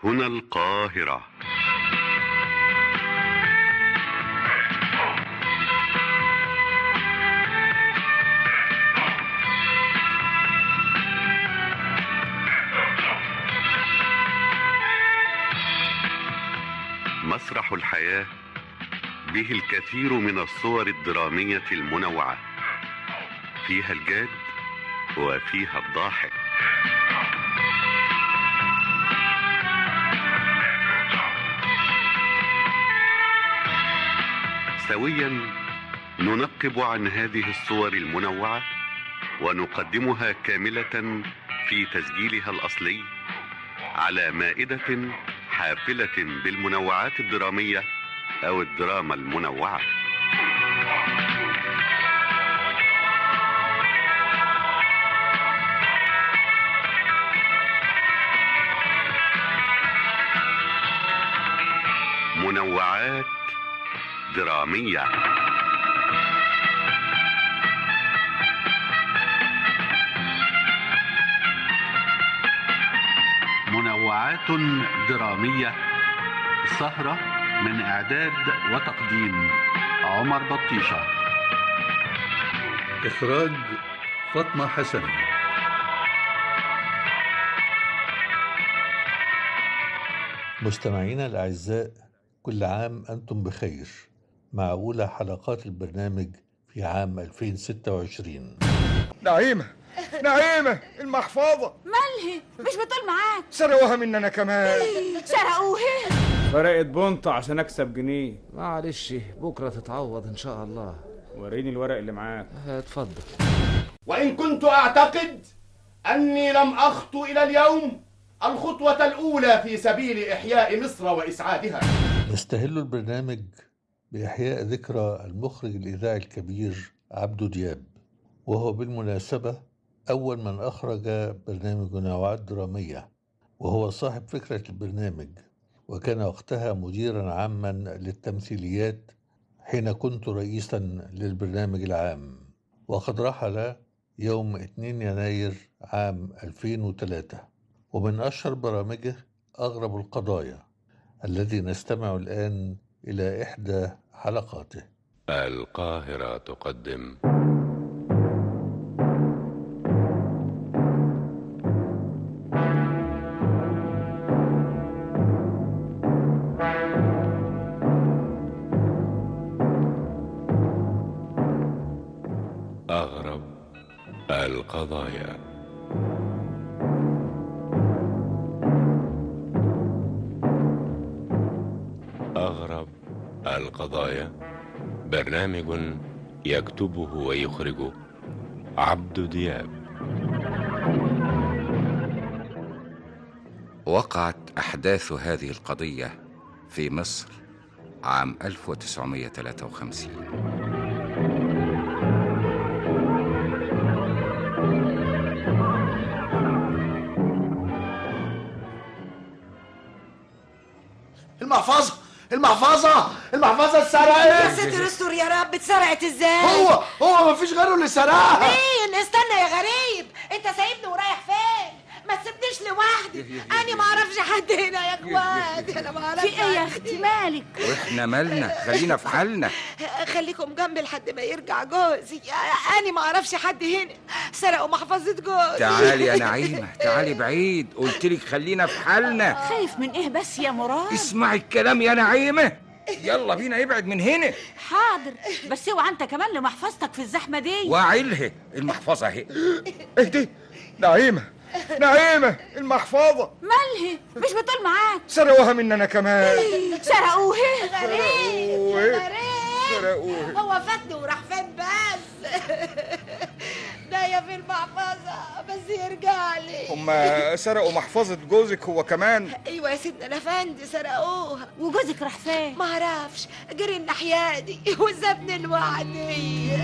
هنا القاهرة مسرح الحياة به الكثير من الصور الدرامية المنوعة فيها الجاد وفيها الضاحك سويا ننقب عن هذه الصور المنوعة ونقدمها كاملة في تسجيلها الأصلي على مائدة حافلة بالمنوعات الدرامية أو الدراما المنوعة منوعات درامية منوعات درامية سهرة من إعداد وتقديم عمر بطيشة إخراج فاطمة حسن مستمعينا الأعزاء كل عام أنتم بخير مع أولى حلقات البرنامج في عام 2026 نعيمة نعيمة المحفظة مالهي مش بتقول معاك سرقوها مننا كمان سرقوه فرقت بونطة عشان اكسب جنيه معلش بكرة تتعوض إن شاء الله وريني الورق اللي معاك اتفضل وإن كنت أعتقد أني لم أخطو إلى اليوم الخطوة الأولى في سبيل إحياء مصر وإسعادها نستهل البرنامج بإحياء ذكرى المخرج الإذاعي الكبير عبدو دياب وهو بالمناسبة أول من أخرج برنامج منوعات درامية وهو صاحب فكرة البرنامج وكان وقتها مديرا عاما للتمثيليات حين كنت رئيسا للبرنامج العام وقد رحل يوم 2 يناير عام 2003 ومن أشهر برامجه أغرب القضايا الذي نستمع الآن إلى إحدى حلقاته القاهرة تقدم أغرب القضايا أغرب القضايا برنامج يكتبه ويخرجه عبد دياب وقعت أحداث هذه القضية في مصر عام 1953 المحفظة المحفظة المحفظة يا اتسرقت ستر استر يا رب اتسرقت ازاي هو هو مفيش غيره اللي سرقها مين استنى يا غريب انت سايبني ورايح فين ما تسيبنيش لوحدي انا ما اعرفش حد هنا يا اخواتي انا ما اعرفش في ايه يا اختي مالك وإحنا مالنا خلينا في حالنا خليكم جنبي لحد ما يرجع جوزي انا ما اعرفش حد هنا سرقوا محفظة جوزي تعالي يا نعيمة تعالي بعيد قلتلك خلينا في حالنا خايف من ايه بس يا مراد اسمعي الكلام يا نعيمة يلا بينا ابعد من هنا حاضر بس اوعى انت كمان لمحفظتك في الزحمه دي واعيلها المحفظة اهي اهدي نعيمة نعيمة المحفظة مالهي مش بتقول معاك سرقوها مننا كمان سرقوه غريب سرقوه غريب سرقوه هو فاتني وراح فين بس ده يا في المحفظة بس يرجع لي هما سرقوا محفظة جوزك هو كمان ايوه يا سيدنا الافندي سرقوها وجوزك راح فين ما اعرفش جري الناحيه دي وسابني لوحدي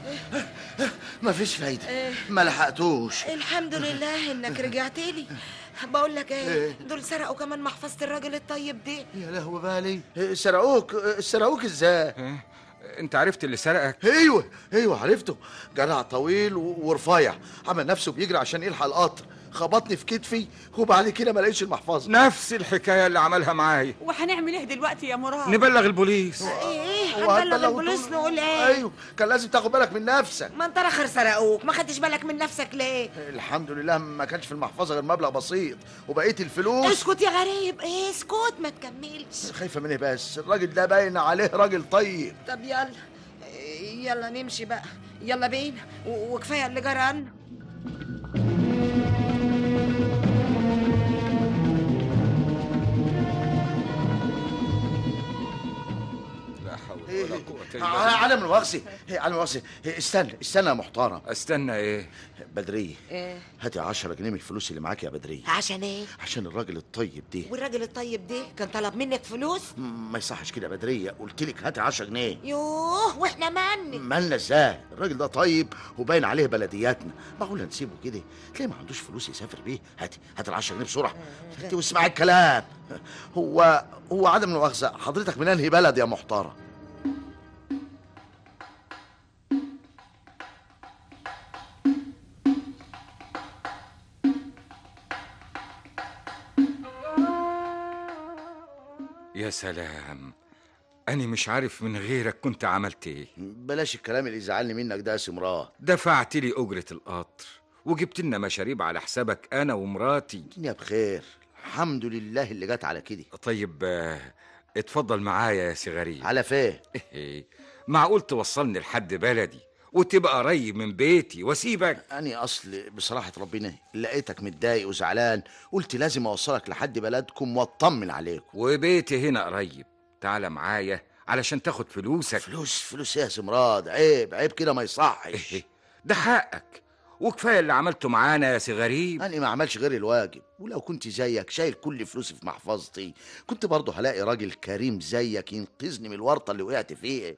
مفيش فايدة ما لحقتوش الحمد لله انك رجعت لي بقول لك ايه إيه؟ دول سرقوا كمان محفظه الراجل الطيب دي يا لهوي بالي سرقوك سرقوك ازاي انت عرفت اللي سرقك ايوه ايوه عرفته جدع طويل و- ورفيع عمل نفسه بيجري عشان يلحق القطر خبطني في كتفي وبعد كده ما لقيتش المحفظه نفس الحكايه اللي عملها معايا وهنعمل ايه دلوقتي يا مراد نبلغ البوليس ايه هو هنبلغ هتبلغ البوليس وتقول- نقول ايه ايوه كان لازم تاخد بالك من نفسك ما انت الاخر سرقوك ما خدتش بالك من نفسك ليه الحمد لله ما كانش في المحفظه غير مبلغ بسيط وبقيه الفلوس اسكت يا غريب إيه اسكت ما تكملش خايفه من ايه بس الراجل ده باين عليه راجل طيب طب يلا يلا نمشي بقى يلا بينا و- وكفايه اللي جرى لا حول إيه، ولا قوه الا ع- بالله على من مؤاخذه إيه، على مؤاخذه إيه، استنى استنى يا محترم استنى ايه بدريه ايه هاتي 10 جنيه من الفلوس اللي معاك يا بدريه عشان ايه عشان الراجل الطيب ده والراجل الطيب ده كان طلب منك فلوس م- ما يصحش كده يا بدريه قلت لك هاتي 10 جنيه يوه واحنا مالنا مالنا ازاي الراجل ده طيب وباين عليه بلدياتنا معقول نسيبه كده تلاقي ما عندوش فلوس يسافر بيه هاتي هاتي ال 10 جنيه بسرعه هاتي واسمعي الكلام هو هو عدم المؤاخذه حضرتك من انهي بلد يا محترم يا سلام انا مش عارف من غيرك كنت عملت ايه بلاش الكلام اللي يزعلني منك ده يا سمراه دفعت لي اجره القطر وجبت لنا مشاريب على حسابك انا ومراتي الدنيا بخير الحمد لله اللي جت على كده طيب آه، اتفضل معايا يا سي غريب على فين معقول توصلني لحد بلدي وتبقى قريب من بيتي واسيبك أنا أصل بصراحة ربنا لقيتك متضايق وزعلان قلت لازم أوصلك لحد بلدكم وأطمن عليكم وبيتي هنا قريب تعال معايا علشان تاخد فلوسك فلوس فلوس إيه يا سمراد عيب عيب كده ما يصحش ده حقك وكفايه اللي عملته معانا يا سي غريب أنا ما عملش غير الواجب ولو كنت زيك شايل كل فلوسي في محفظتي كنت برضه هلاقي راجل كريم زيك ينقذني من الورطة اللي وقعت فيها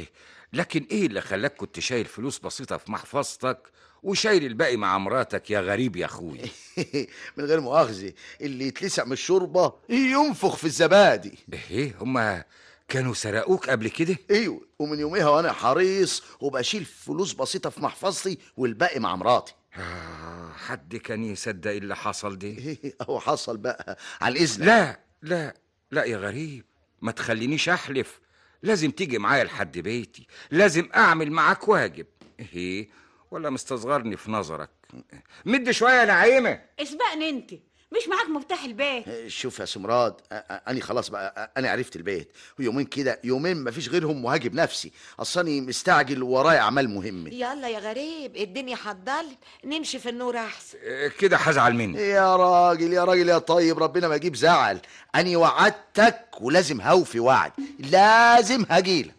لكن ايه اللي خلاك كنت شايل فلوس بسيطه في محفظتك وشايل الباقي مع مراتك يا غريب يا اخوي من غير مؤاخذة اللي يتلسع من الشوربة ينفخ في الزبادي ايه هما كانوا سرقوك قبل كده ايوه ومن يوميها وانا حريص وبشيل فلوس بسيطة في محفظتي والباقي مع مراتي آه حد كان يصدق اللي حصل ده هو حصل بقى على الإذن لا لا لا يا غريب ما تخلينيش احلف لازم تيجي معايا لحد بيتي لازم اعمل معاك واجب ايه ولا مستصغرني في نظرك مد شويه يا نعيمه اسبقني انت مش معاك مفتاح البيت شوف يا سمراد أ- أ- أنا خلاص بقى أ- أنا عرفت البيت ويومين كده يومين مفيش غيرهم وهاجب نفسي أصلاني مستعجل ورايا أعمال مهمة يلا يا غريب الدنيا هتضل نمشي في النور احسن إيه كده هزعل مني يا راجل يا راجل يا طيب ربنا ما يجيب زعل أنا وعدتك ولازم هوفي وعد لازم هجيلك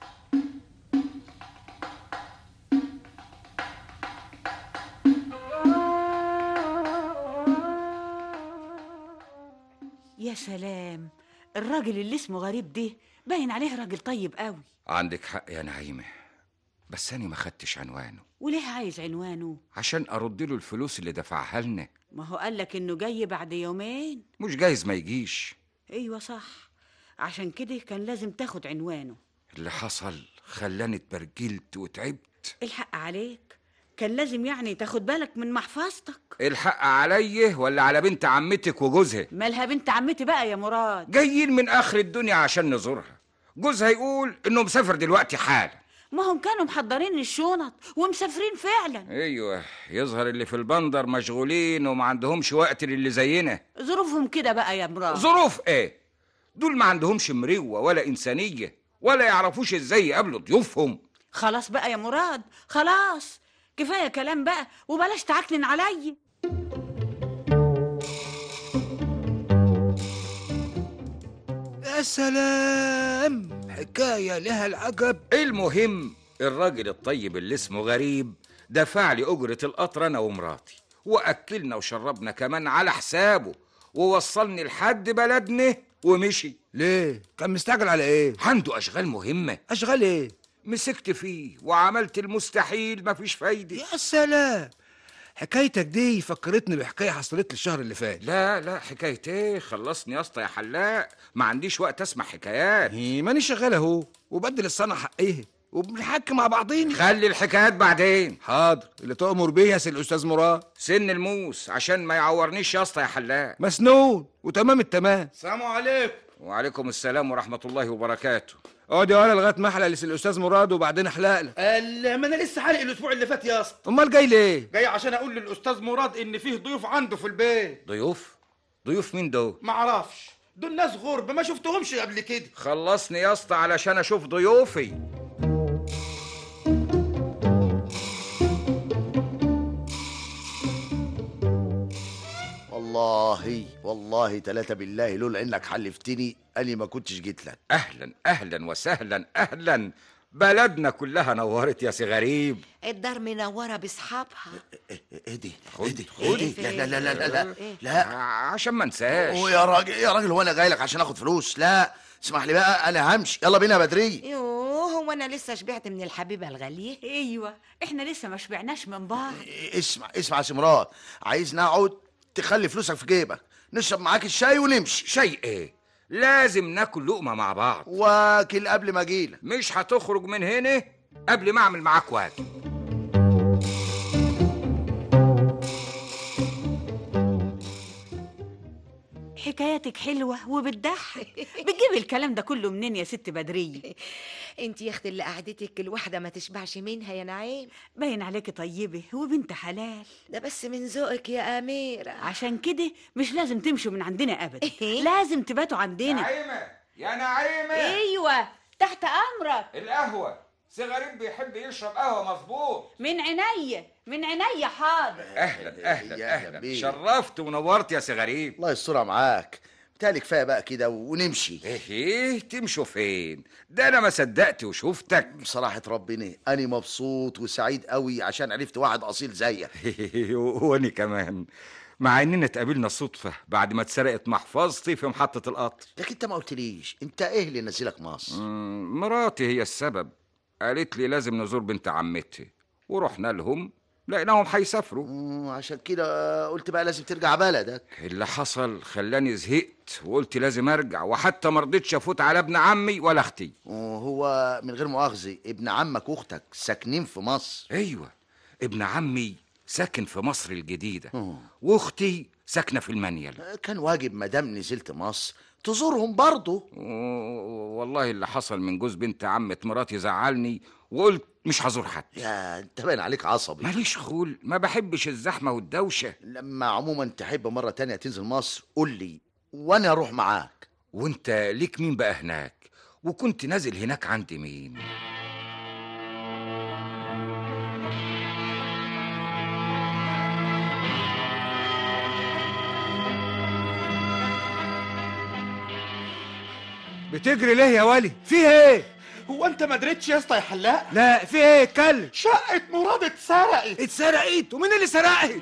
يا سلام الراجل اللي اسمه غريب ده باين عليه راجل طيب قوي عندك حق يا نعيمه بس انا ما خدتش عنوانه وليه عايز عنوانه عشان ارد له الفلوس اللي دفعها لنا ما هو قالك انه جاي بعد يومين مش جايز ما يجيش ايوه صح عشان كده كان لازم تاخد عنوانه اللي حصل خلاني اتبرجلت وتعبت الحق عليك كان لازم يعني تاخد بالك من محفظتك الحق عليه ولا على بنت عمتك وجوزها مالها بنت عمتي بقى يا مراد جايين من اخر الدنيا عشان نزورها جوزها يقول انه مسافر دلوقتي حالا ما هم كانوا محضرين الشنط ومسافرين فعلا ايوه يظهر اللي في البندر مشغولين وما عندهمش وقت للي زينا ظروفهم كده بقى يا مراد ظروف ايه دول ما عندهمش مروه ولا انسانيه ولا يعرفوش ازاي يقابلوا ضيوفهم خلاص بقى يا مراد خلاص كفايه كلام بقى وبلاش تعكنن عليا يا سلام حكايه لها العجب المهم الراجل الطيب اللي اسمه غريب دفع لي اجره القطر انا ومراتي واكلنا وشربنا كمان على حسابه ووصلني لحد بلدنا ومشي ليه كان مستعجل على ايه عنده اشغال مهمه اشغال ايه مسكت فيه وعملت المستحيل مفيش فايده يا سلام حكايتك دي فكرتني بحكايه حصلت لي الشهر اللي فات لا لا حكايه ايه خلصني يا اسطى يا حلاق ما عنديش وقت اسمع حكايات إيه، ماني شغال اهو وبدل الصنع حقيه وبنحكي مع بعضينا خلي الحكايات بعدين حاضر اللي تؤمر بيه يا سي الاستاذ مراد سن الموس عشان ما يعورنيش يا اسطى يا حلاق مسنون وتمام التمام السلام عليكم وعليكم السلام ورحمه الله وبركاته اقعد يا ولا لغايه ما احلق لسي الاستاذ مراد وبعدين احلق لك قال ما انا لسه حالق الاسبوع اللي فات يا اسطى امال جاي ليه جاي عشان اقول للاستاذ مراد ان فيه ضيوف عنده في البيت ضيوف ضيوف مين دول معرفش دول ناس غرب ما شفتهمش قبل كده خلصني يا اسطى علشان اشوف ضيوفي والله والله ثلاثة بالله لولا انك حلفتني اني ما كنتش جيت لك اهلا اهلا وسهلا اهلا بلدنا كلها نورت يا سي غريب الدار منورة باصحابها اهدي خد اهدي خد اهدي لا لا لا لا لا لا عشان ما انساش يا راجل يا راجل هو انا جاي لك عشان اخد فلوس لا اسمح لي بقى انا همشي يلا بينا يا بدري يوه هو انا لسه شبعت من الحبيبة الغالية ايوه احنا لسه ما شبعناش من بعض اسمع اسمع يا سمرات عايز نقعد تخلي فلوسك في جيبك نشرب معاك الشاي ونمشي شيء ايه لازم ناكل لقمه مع بعض واكل قبل ما اجيلك مش هتخرج من هنا قبل ما اعمل معاك واجب حكاياتك حلوة وبتضحك بتجيبي الكلام ده كله منين يا ست بدرية انت يا اختي اللي قعدتك الواحدة ما تشبعش منها يا نعيم باين عليكي طيبة وبنت حلال ده بس من ذوقك يا أميرة عشان كده مش لازم تمشوا من عندنا أبدا لازم تباتوا عندنا نعيمه يا نعيمه ايوه تحت امرك القهوه سي غريب بيحب يشرب قهوه مظبوط من عينيا من عينيا حاضر اهلا اهلا يا اهلا بيه. شرفت ونورت يا سي غريب الله يسترها معاك بتهيألي كفايه بقى كده ونمشي ايه ايه تمشوا فين ده انا ما صدقت وشوفتك بصراحة ربنا أنا مبسوط وسعيد قوي عشان عرفت واحد أصيل زيك وانا كمان مع اننا اتقابلنا صدفه بعد ما اتسرقت محفظتي في محطه القطر لكن أنت ما قلتليش أنت إيه اللي نزلك مصر؟ مم، مراتي هي السبب قالت لي لازم نزور بنت عمتي ورحنا لهم لقيناهم هيسافروا مم، عشان كده قلت بقى لازم ترجع بلدك اللي حصل خلاني زهقت وقلت لازم ارجع وحتى ما رضيتش افوت على ابن عمي ولا اختي وهو من غير مؤاخذة ابن عمك وأختك ساكنين في مصر ايوه ابن عمي ساكن في مصر الجديده واختي ساكنه في المنيل كان واجب ما دام نزلت مصر تزورهم برضه و- والله اللي حصل من جوز بنت عمة مراتي زعلني وقلت مش هزور حد يا انت باين عليك عصبي ماليش خول ما بحبش الزحمة والدوشة لما عموما تحب مرة تانية تنزل مصر قول لي وأنا أروح معاك وانت ليك مين بقى هناك وكنت نازل هناك عند مين بتجري ليه يا ولي في ايه هو انت ما دريتش يا اسطى يا حلاق لا في ايه اتكلم شقة مراد اتسرقت اتسرقت ومين اللي سرقت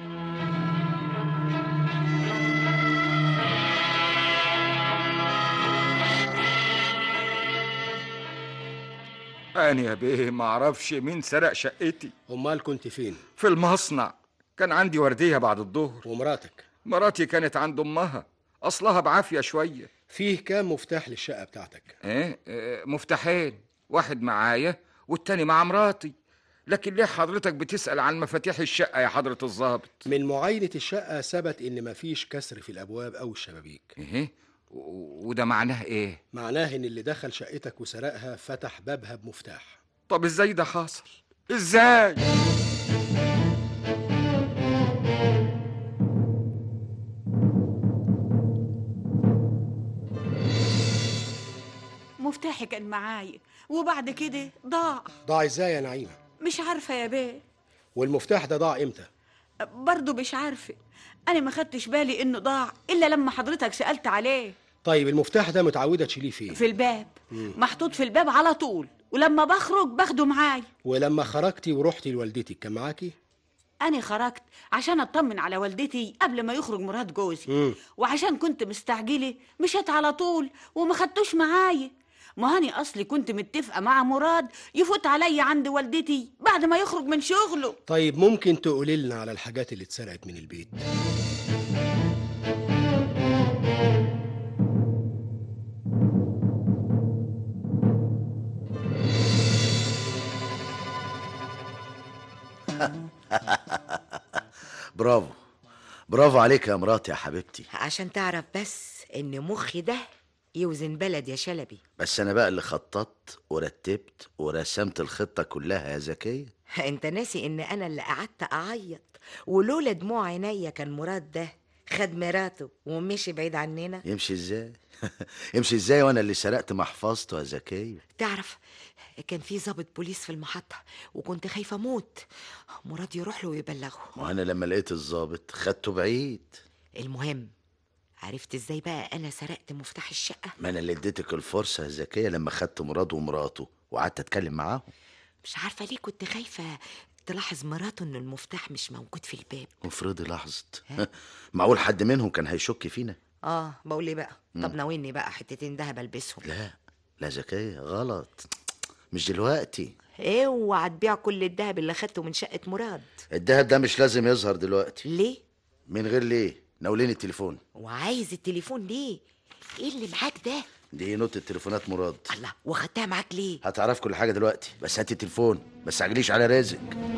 انا يا بيه ما اعرفش مين سرق شقتي امال كنت فين في المصنع كان عندي وردية بعد الظهر ومراتك مراتي كانت عند امها اصلها بعافية شوية فيه كام مفتاح للشقه بتاعتك ايه إيه، مفتاحين واحد معايا والتاني مع مراتي لكن ليه حضرتك بتسأل عن مفاتيح الشقة يا حضرة الضابط من معاينه الشقه ثبت ان مفيش كسر في الابواب او الشبابيك ايه و- وده معناه ايه معناه ان اللي دخل شقتك وسرقها فتح بابها بمفتاح طب ازاي ده حاصل ازاي مفتاحي كان معايا وبعد كده ضاع ضاع ازاي يا نعيمه مش عارفة يا بيه والمفتاح ده ضاع امتى برضه مش عارفة أنا ما خدتش بالي إنه ضاع إلا لما حضرتك سألت عليه طيب المفتاح ده متعوده تشيليه فين في الباب مم. محطوط في الباب على طول ولما بخرج باخده معاي ولما خرجتي ورحتي لوالدتك كان معاكي أنا خرجت عشان أطمن على والدتي قبل ما يخرج مراد جوزي مم. وعشان كنت مستعجلة مشيت على طول وما خدتوش معايا ما هاني اصلي كنت متفقه مع مراد يفوت عليا عند والدتي بعد ما يخرج من شغله طيب ممكن تقولي لنا على الحاجات اللي اتسرقت من البيت برافو برافو عليك يا مراتي يا حبيبتي عشان تعرف بس ان مخي ده يوزن بلد يا شلبي بس انا بقى اللي خططت ورتبت ورسمت الخطة كلها يا زكية انت ناسي ان انا اللي قعدت اعيط ولولا دموع عينيا كان مراد ده خد مراته ومشي بعيد عننا يمشي ازاي يمشي ازاي وانا اللي سرقت محفظته يا زكية تعرف كان في ضابط بوليس في المحطة وكنت خايفة اموت مراد يروح له ويبلغه وانا لما لقيت الظابط خدته بعيد المهم عرفت ازاي بقى انا سرقت مفتاح الشقة ما انا اللي اديتك الفرصة يا زكية لما خدت مراد ومراته وقعدت اتكلم معاهم مش عارفة ليه كنت خايفة تلاحظ مراته ان المفتاح مش موجود في الباب وفرضي لاحظت معقول حد منهم كان هيشك فينا اه بقول ايه بقى طب مم. ناولني بقى حتتين دهب البسهم لا لا زكية غلط مش دلوقتي اوعى تبيع كل الدهب اللي خدته من شقة مراد الدهب ده مش لازم يظهر دلوقتي ليه من غير ليه ناوليني التليفون وعايز التليفون ليه ايه اللي معاك ده دي نوت التليفونات مراد الله واخدتها معاك ليه هتعرف كل حاجة دلوقتي بس هاتي التليفون بس عجليش على رازق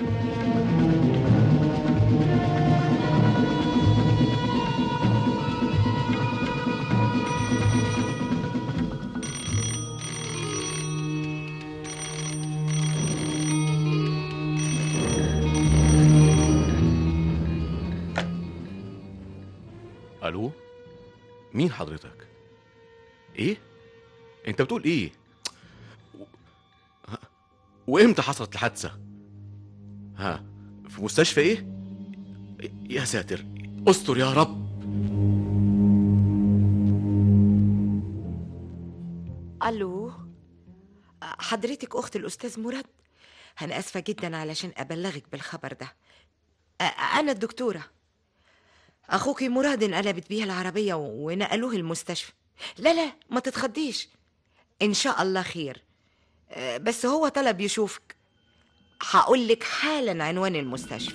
الو مين حضرتك ايه انت بتقول ايه و- ها؟ وامتى حصلت الحادثه ها في مستشفى ايه يا ساتر استر يا رب الو حضرتك اخت الاستاذ مراد انا اسفه جدا علشان ابلغك بالخبر ده أ- انا الدكتوره اخوكي مراد انقلبت بيه العربيه و- ونقلوه المستشفى لا لا ما تتخضيش ان شاء الله خير أ، بس هو طلب يشوفك هقول لك حالا عنوان المستشفى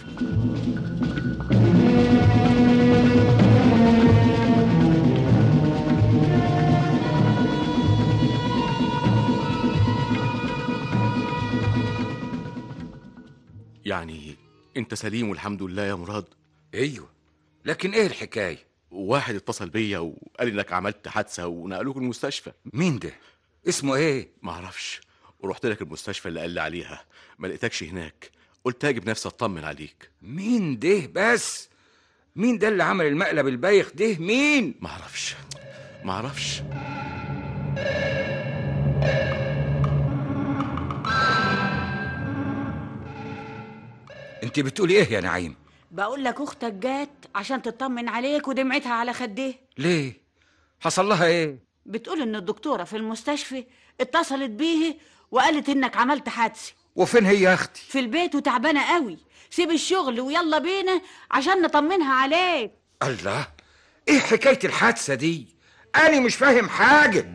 يعني انت سليم والحمد لله يا مراد ايوه لكن ايه الحكايه واحد اتصل بيا وقال انك عملت حادثه ونقلوك المستشفى مين ده اسمه ايه معرفش ورحت لك المستشفى اللي قال لي عليها ما لقيتكش هناك قلت اجي بنفسي اطمن عليك مين ده بس مين ده اللي عمل المقلب البايخ ده مين معرفش معرفش انت بتقولي ايه يا نعيم بقول لك اختك جات عشان تطمن عليك ودمعتها على خديه ليه حصل لها ايه بتقول ان الدكتوره في المستشفى اتصلت بيه وقالت انك عملت حادثه وفين هي يا اختي في البيت وتعبانه قوي سيب الشغل ويلا بينا عشان نطمنها عليك الله ايه حكايه الحادثه دي انا مش فاهم حاجه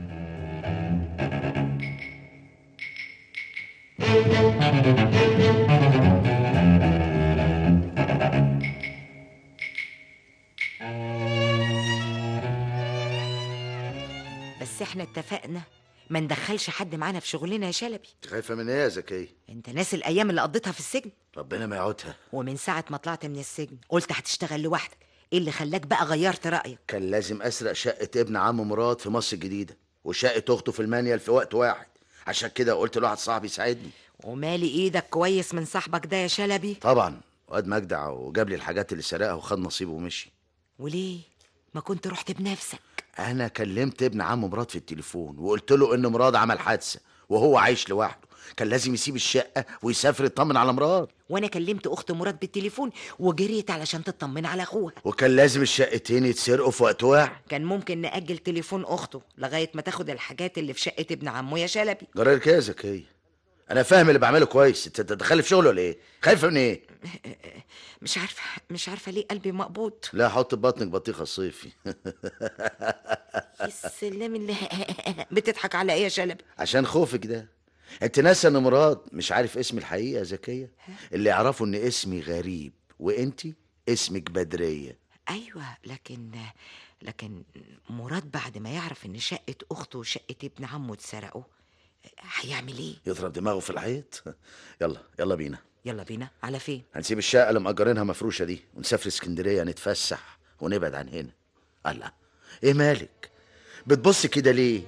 بس احنا اتفقنا ما ندخلش حد معانا في شغلنا يا شلبي خايفة من ايه يا زكية انت ناسي الايام اللي قضيتها في السجن ربنا ما يعودها ومن ساعه ما طلعت من السجن قلت هتشتغل لوحدك ايه اللي خلاك بقى غيرت رايك كان لازم اسرق شقة ابن عم مراد في مصر الجديدة وشقة اخته في المانيال في وقت واحد عشان كده قلت لواحد صاحبي يساعدني ومالي ايدك كويس من صاحبك ده يا شلبي طبعا واد مجدع وجاب لي الحاجات اللي سرقها وخد نصيبه ومشي وليه ما كنت رحت بنفسك انا كلمت ابن عم مراد في التليفون وقلت له ان مراد عمل حادثه وهو عايش لوحده كان لازم يسيب الشقه ويسافر يطمن على مراد وانا كلمت اخت مراد بالتليفون وجريت علشان تطمن على اخوها وكان لازم الشقتين يتسرقوا في وقت واحد كان ممكن نأجل تليفون اخته لغايه ما تاخد الحاجات اللي في شقه ابن عمه يا شلبي جرار كده يا زكيه انا فاهم اللي بعمله كويس انت تدخلي في شغله ولا ايه خايفه من ايه مش عارفه مش عارفه ليه قلبي مقبوض لا حط في بطنك بطيخه الصيفي السلام اللي بتضحك على ايه يا شلبي عشان خوفك ده انت ناسه ان مراد مش عارف اسمي الحقيقه يا زكيه اللي يعرفوا ان اسمي غريب وانت اسمك بدريه ايوه لكن لكن مراد بعد ما يعرف ان شقه اخته وشقه ابن عمه اتسرقوا هيعمل ايه يضرب دماغه في الحيط يلا يلا بينا يلا بينا على فين هنسيب الشقه اللي مأجرينها مفروشه دي ونسافر اسكندريه نتفسح ونبعد عن هنا الله ايه مالك بتبص كده ليه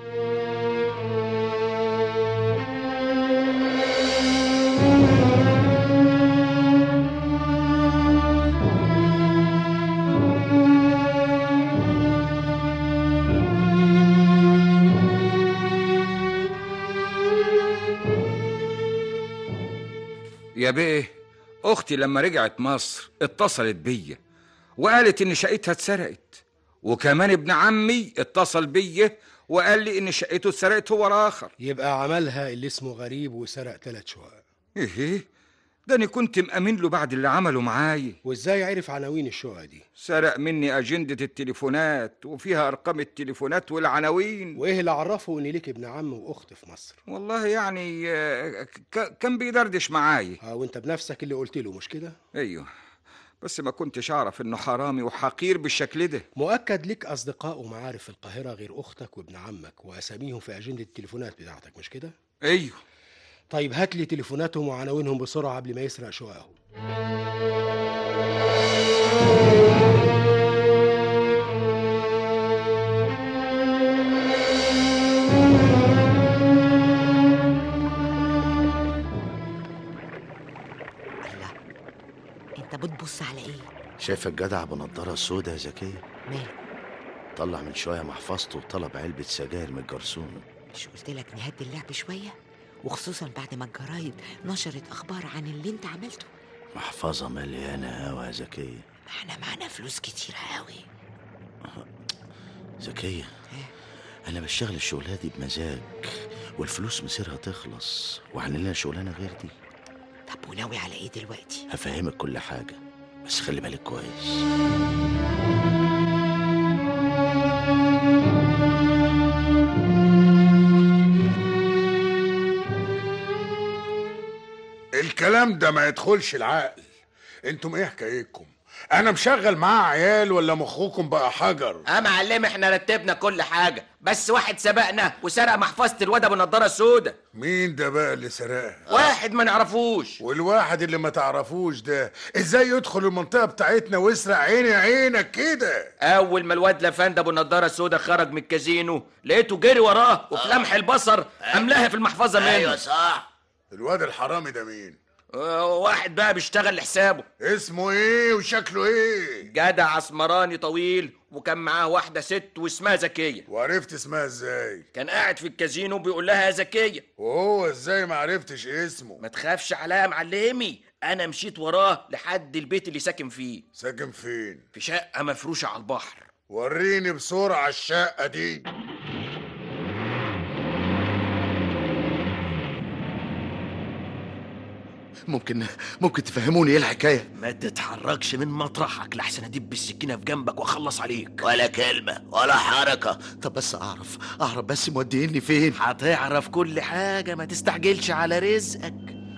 يا بيه اختي لما رجعت مصر اتصلت بيا وقالت ان شقتها اتسرقت وكمان ابن عمي اتصل بيا وقال لي ان شقته اتسرقت هو الاخر يبقى عملها اللي اسمه غريب وسرق ثلاث شقق ايه ده انا كنت مأمن له بعد اللي عمله معايا وازاي عرف عناوين الشقق دي سرق مني أجندة التليفونات وفيها أرقام التليفونات والعناوين وايه اللي عرفه ان ليك ابن عم واخت في مصر والله يعني آه، ك- كان بيدردش معايا اه وانت بنفسك اللي قلت له مش كده ايوه بس ما كنتش اعرف انه حرامي وحقير بالشكل ده مؤكد ليك اصدقاء ومعارف في القاهره غير اختك وابن عمك واساميهم في اجنده التليفونات بتاعتك مش كده ايوه طيب هات لي تليفوناتهم وعناوينهم بسرعه قبل ما يسرق شققهم انت بتبص على ايه شايف الجدع بنضاره السودا يا زكيه مال طلع من شويه محفظته وطلب علبه سجاير من الجرسون مش قلت لك نهدي اللعب شويه وخصوصا بعد ما الجرايد نشرت اخبار عن اللي انت عملته محفظه مليانه هوا يا زكيه ما احنا معانا فلوس كتير قوي زكيه انا بشتغل الشغلانه دي بمزاج والفلوس مصيرها تخلص وعندنا شغلانه غير دي طب وناوي على ايه دلوقتي هفهمك كل حاجه بس خلي بالك كويس الكلام ده ما يدخلش العقل انتم ايه حكايتكم انا مشغل معاه عيال ولا مخكم بقى حجر اه معلم احنا رتبنا كل حاجه بس واحد سبقنا وسرق محفظه الواد ابو النضاره السوداء مين ده بقى اللي سرقها واحد ما نعرفوش والواحد اللي ما تعرفوش ده ازاي يدخل المنطقه بتاعتنا ويسرق عيني عينك كده اول ما الواد لفند ابو النضاره السوداء خرج من الكازينو لقيته جري وراه وفي لمح البصر املاها في المحفظه منه أيوة صح. الواد الحرامي ده مين آه، واحد بقى بيشتغل لحسابه اسمه ايه وشكله ايه جدع اسمراني طويل وكان معاه واحده ست واسمها زكيه وعرفت اسمها ازاي كان قاعد في الكازينو بيقول لها يا زكيه وهو ازاي ما عرفتش اسمه ما تخافش عليا يا معلمي انا مشيت وراه لحد البيت اللي ساكن فيه ساكن فين في شقه مفروشه على البحر وريني بسرعه الشقه دي ممكن ممكن تفهموني ايه الحكايه ما تتحركش من مطرحك لحسن ادب بالسكينه في جنبك واخلص عليك ولا كلمه ولا حركه طب بس اعرف اعرف بس موديني فين هتعرف كل حاجه ما تستعجلش على رزقك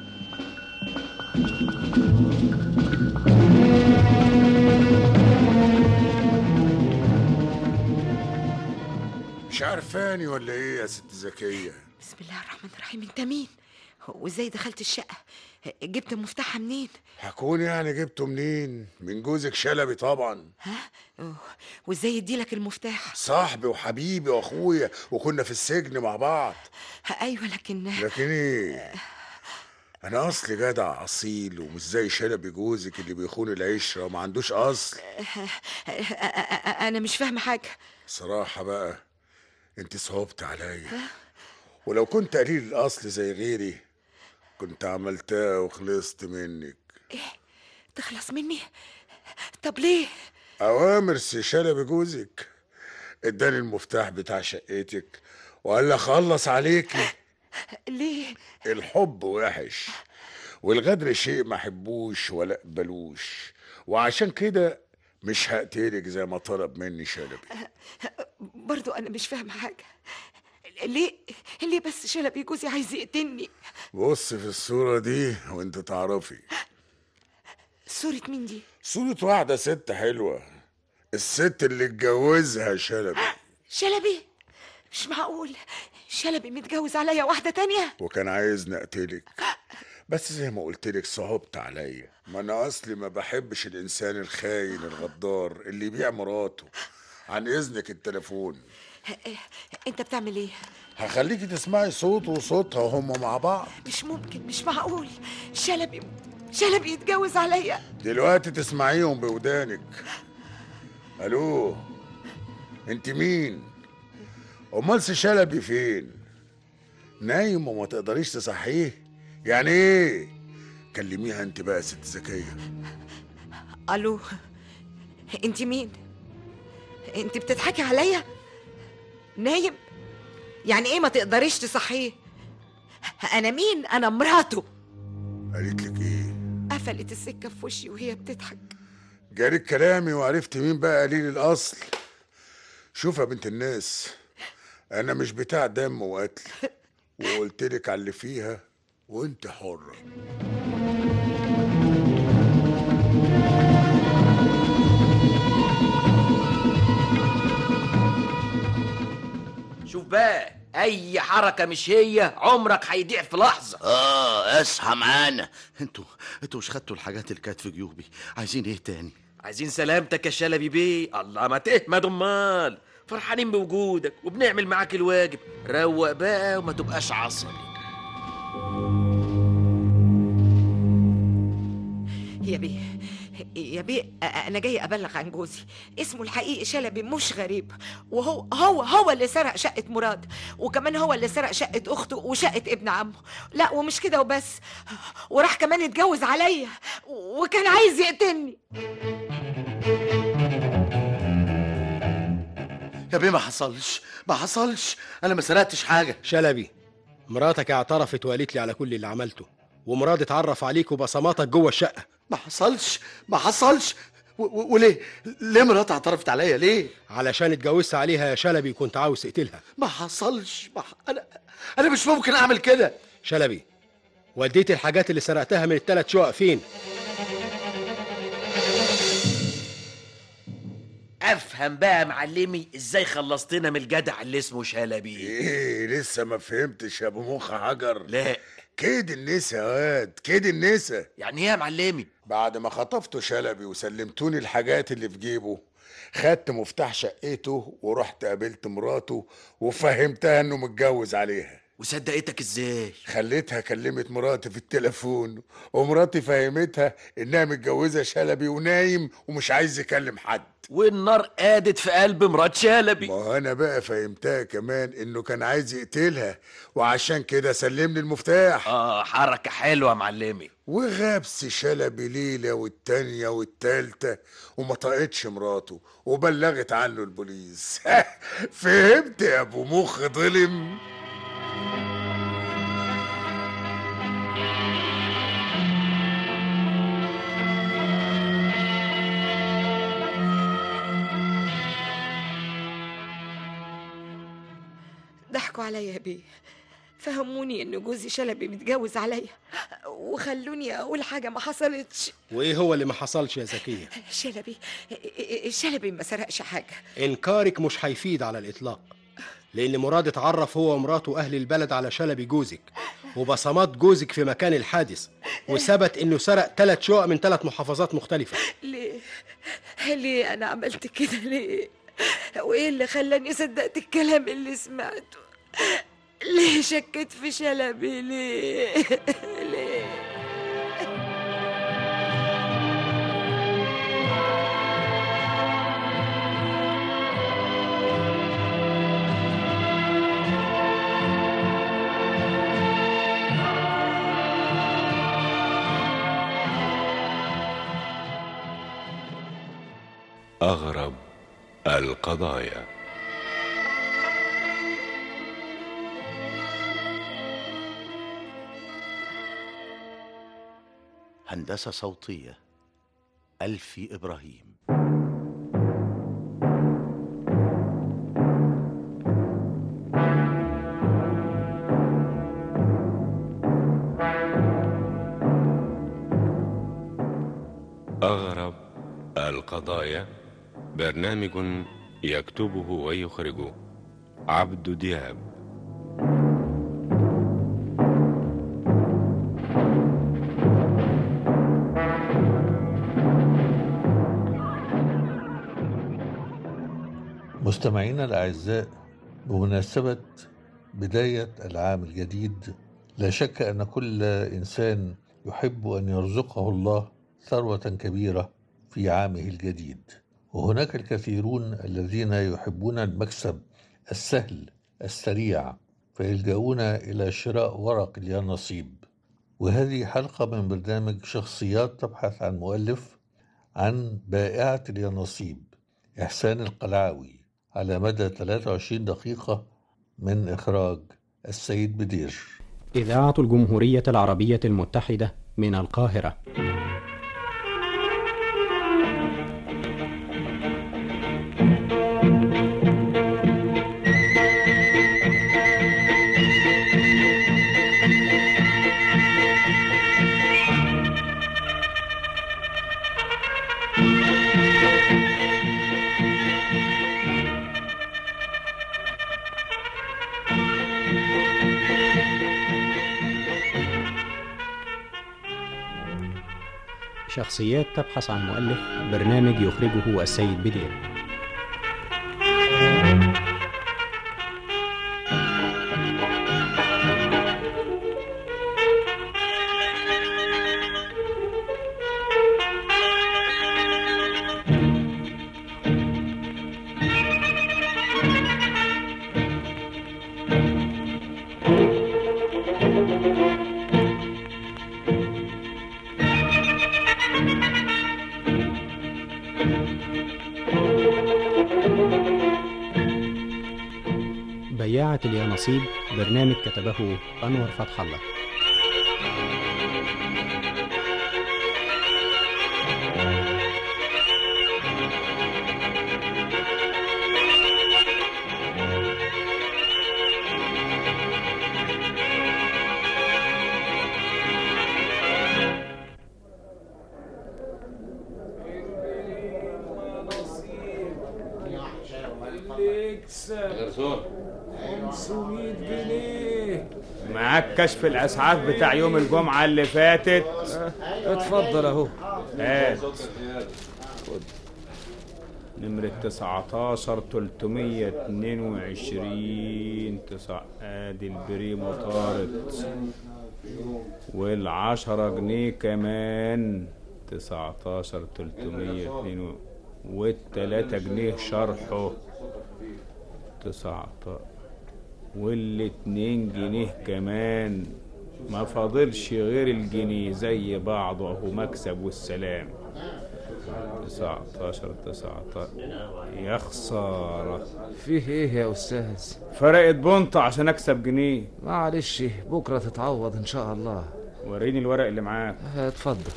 مش عارفاني ولا ايه يا ست زكيه بسم الله الرحمن الرحيم انت مين وازاي دخلت الشقه جبت مفتاحها منين هكون يعني جبته منين من جوزك شلبي طبعا ها أوه، وازاي يديلك المفتاح صاحبي وحبيبي واخويا وكنا في السجن مع بعض ايوه لكن لكن ايه انا اصلي جدع اصيل ومش زي شلبي جوزك اللي بيخون العشره وما عندوش اصل انا مش فاهمه حاجه صراحه بقى انت صعبت عليا ولو كنت قليل الاصل زي غيري كنت عملتها وخلصت منك تخلص مني طب ليه اوامر سي شلبي جوزك اداني المفتاح بتاع شقتك وقال لي اخلص عليكي ليه الحب وحش والغدر شيء ما حبوش ولا قبلوش وعشان كده مش هقتلك زي ما طلب مني شلبي برضو انا مش فاهمه حاجه ليه ليه بس شلبي جوزي عايز يقتلني بص في الصورة دي وانت تعرفي صورة مين دي صورة واحدة ست حلوة الست اللي اتجوزها شلبي شلبي مش معقول شلبي متجوز عليا واحده تانية وكان عايزني اقتلك بس زي ما قلت لك صعبت عليا ما انا اصلي ما بحبش الانسان الخاين الغدار اللي يبيع مراته عن اذنك التليفون انت بتعمل ايه هخليكي تسمعي صوته وصوتها وهم مع بعض مش ممكن مش معقول شلبي شلبي يتجوز عليا دلوقتي تسمعيهم بودانك الو انت مين امال سي شلبي فين نايم وما تقدريش تصحيه يعني ايه كلميها انت بقى يا ست زكيه الو انت مين انت بتضحكي عليا نايم يعني ايه ما تقدريش تصحيه انا مين انا مراته قالت لك ايه قفلت السكه في وشي وهي بتضحك جارك كلامي وعرفت مين بقى قليل الاصل شوف يا بنت الناس انا مش بتاع دم وقتل وقلت لك على اللي فيها وانت حره شوف بقى اي حركه مش هي عمرك هيضيع في لحظه اه اصحى معانا انتوا انتوا مش خدتوا الحاجات اللي كانت في جيوبي عايزين ايه تاني عايزين سلامتك يا شلبي بيه الله ما تهمد امال فرحانين بوجودك وبنعمل معاك الواجب روق بقى وما تبقاش عصبي يا بيه يا بيه أ- انا جاي ابلغ عن جوزي اسمه الحقيقي شلبي مش غريب وهو هو هو اللي سرق شقه مراد وكمان هو اللي سرق شقه اخته وشقه ابن عمه لا ومش كده وبس وراح كمان اتجوز عليا وكان عايز يقتلني يا بيه ما حصلش ما حصلش انا ما سرقتش حاجه شلبي مراتك اعترفت وقالت لي على كل اللي عملته ومراد اتعرف عليك وبصماتك جوه الشقه ما حصلش ما حصلش و- و- وليه ليه مراتي اعترفت عليا ليه علشان اتجوزت عليها يا شلبي كنت عاوز تقتلها ما حصلش ما ح... انا انا مش ممكن اعمل كده شلبي وديت الحاجات اللي سرقتها من الثلاث شقق فين افهم بقى يا معلمي ازاي خلصتنا من الجدع اللي اسمه شلبي ايه لسه ما فهمتش يا ابو مخ حجر لا كيد النسا يا واد كيد النسا يعني ايه يا معلمي بعد ما خطفته شلبي وسلمتوني الحاجات اللي في جيبه خدت مفتاح شقته ورحت قابلت مراته وفهمتها انه متجوز عليها وصدقتك ازاي خليتها كلمت مراتي في التليفون ومراتي فهمتها انها متجوزه شلبي ونايم ومش عايز يكلم حد والنار قادت في قلب مرات شلبي ما انا بقى فهمتها كمان انه كان عايز يقتلها وعشان كده سلمني المفتاح اه حركه حلوه يا معلمي وغابس شلبي ليلة والتانية والتالتة وما طاقتش مراته وبلغت عنه البوليس فهمت يا ابو مخ ظلم ضحكوا عليا يا بيه فهموني ان جوزي شلبي متجوز عليا وخلوني اقول حاجه ما حصلتش وايه هو اللي ما حصلش يا زكيه شلبي شلبي ما سرقش حاجه انكارك مش هيفيد على الاطلاق لان مراد اتعرف هو ومراته اهل البلد على شلبي جوزك وبصمات جوزك في مكان الحادث وثبت انه سرق ثلاث شقق من ثلاث محافظات مختلفه ليه ليه انا عملت كده ليه وايه اللي خلاني صدقت الكلام اللي سمعته ليه شكيت في شلبي ليه ليه أغرب القضايا هندسة صوتية ألفي إبراهيم القضايا برنامج يكتبه ويخرجه عبد دياب مستمعينا الأعزاء بمناسبة بداية العام الجديد لا شك أن كل إنسان يحب أن يرزقه الله ثروة كبيرة في عامه الجديد وهناك الكثيرون الذين يحبون المكسب السهل السريع فيلجؤون إلى شراء ورق اليانصيب وهذه حلقة من برنامج شخصيات تبحث عن مؤلف عن بائعة اليانصيب إحسان القلعاوي على مدى 23 دقيقة من إخراج السيد بدير إذاعة الجمهورية العربية المتحدة من القاهرة شخصيات تبحث عن مؤلف برنامج يخرجه السيد بدير بياعة اليانصيب برنامج كتبه أنور فتح الله غرزون 500 جنيه معاك كشف الاسعاف بتاع يوم الجمعه اللي فاتت اتفضل اهو هات خد نمرة 19 322 تسع ادي البريمو طارت والعشرة جنيه كمان 19 302 والتلاتة جنيه شرحه 19 والاتنين جنيه كمان ما فاضلش غير الجنيه زي بعضه اهو مكسب والسلام 19 19 يا خسارة فيه ايه يا استاذ فرقت بنطة عشان اكسب جنيه معلش بكره تتعوض ان شاء الله وريني الورق اللي معاك اتفضل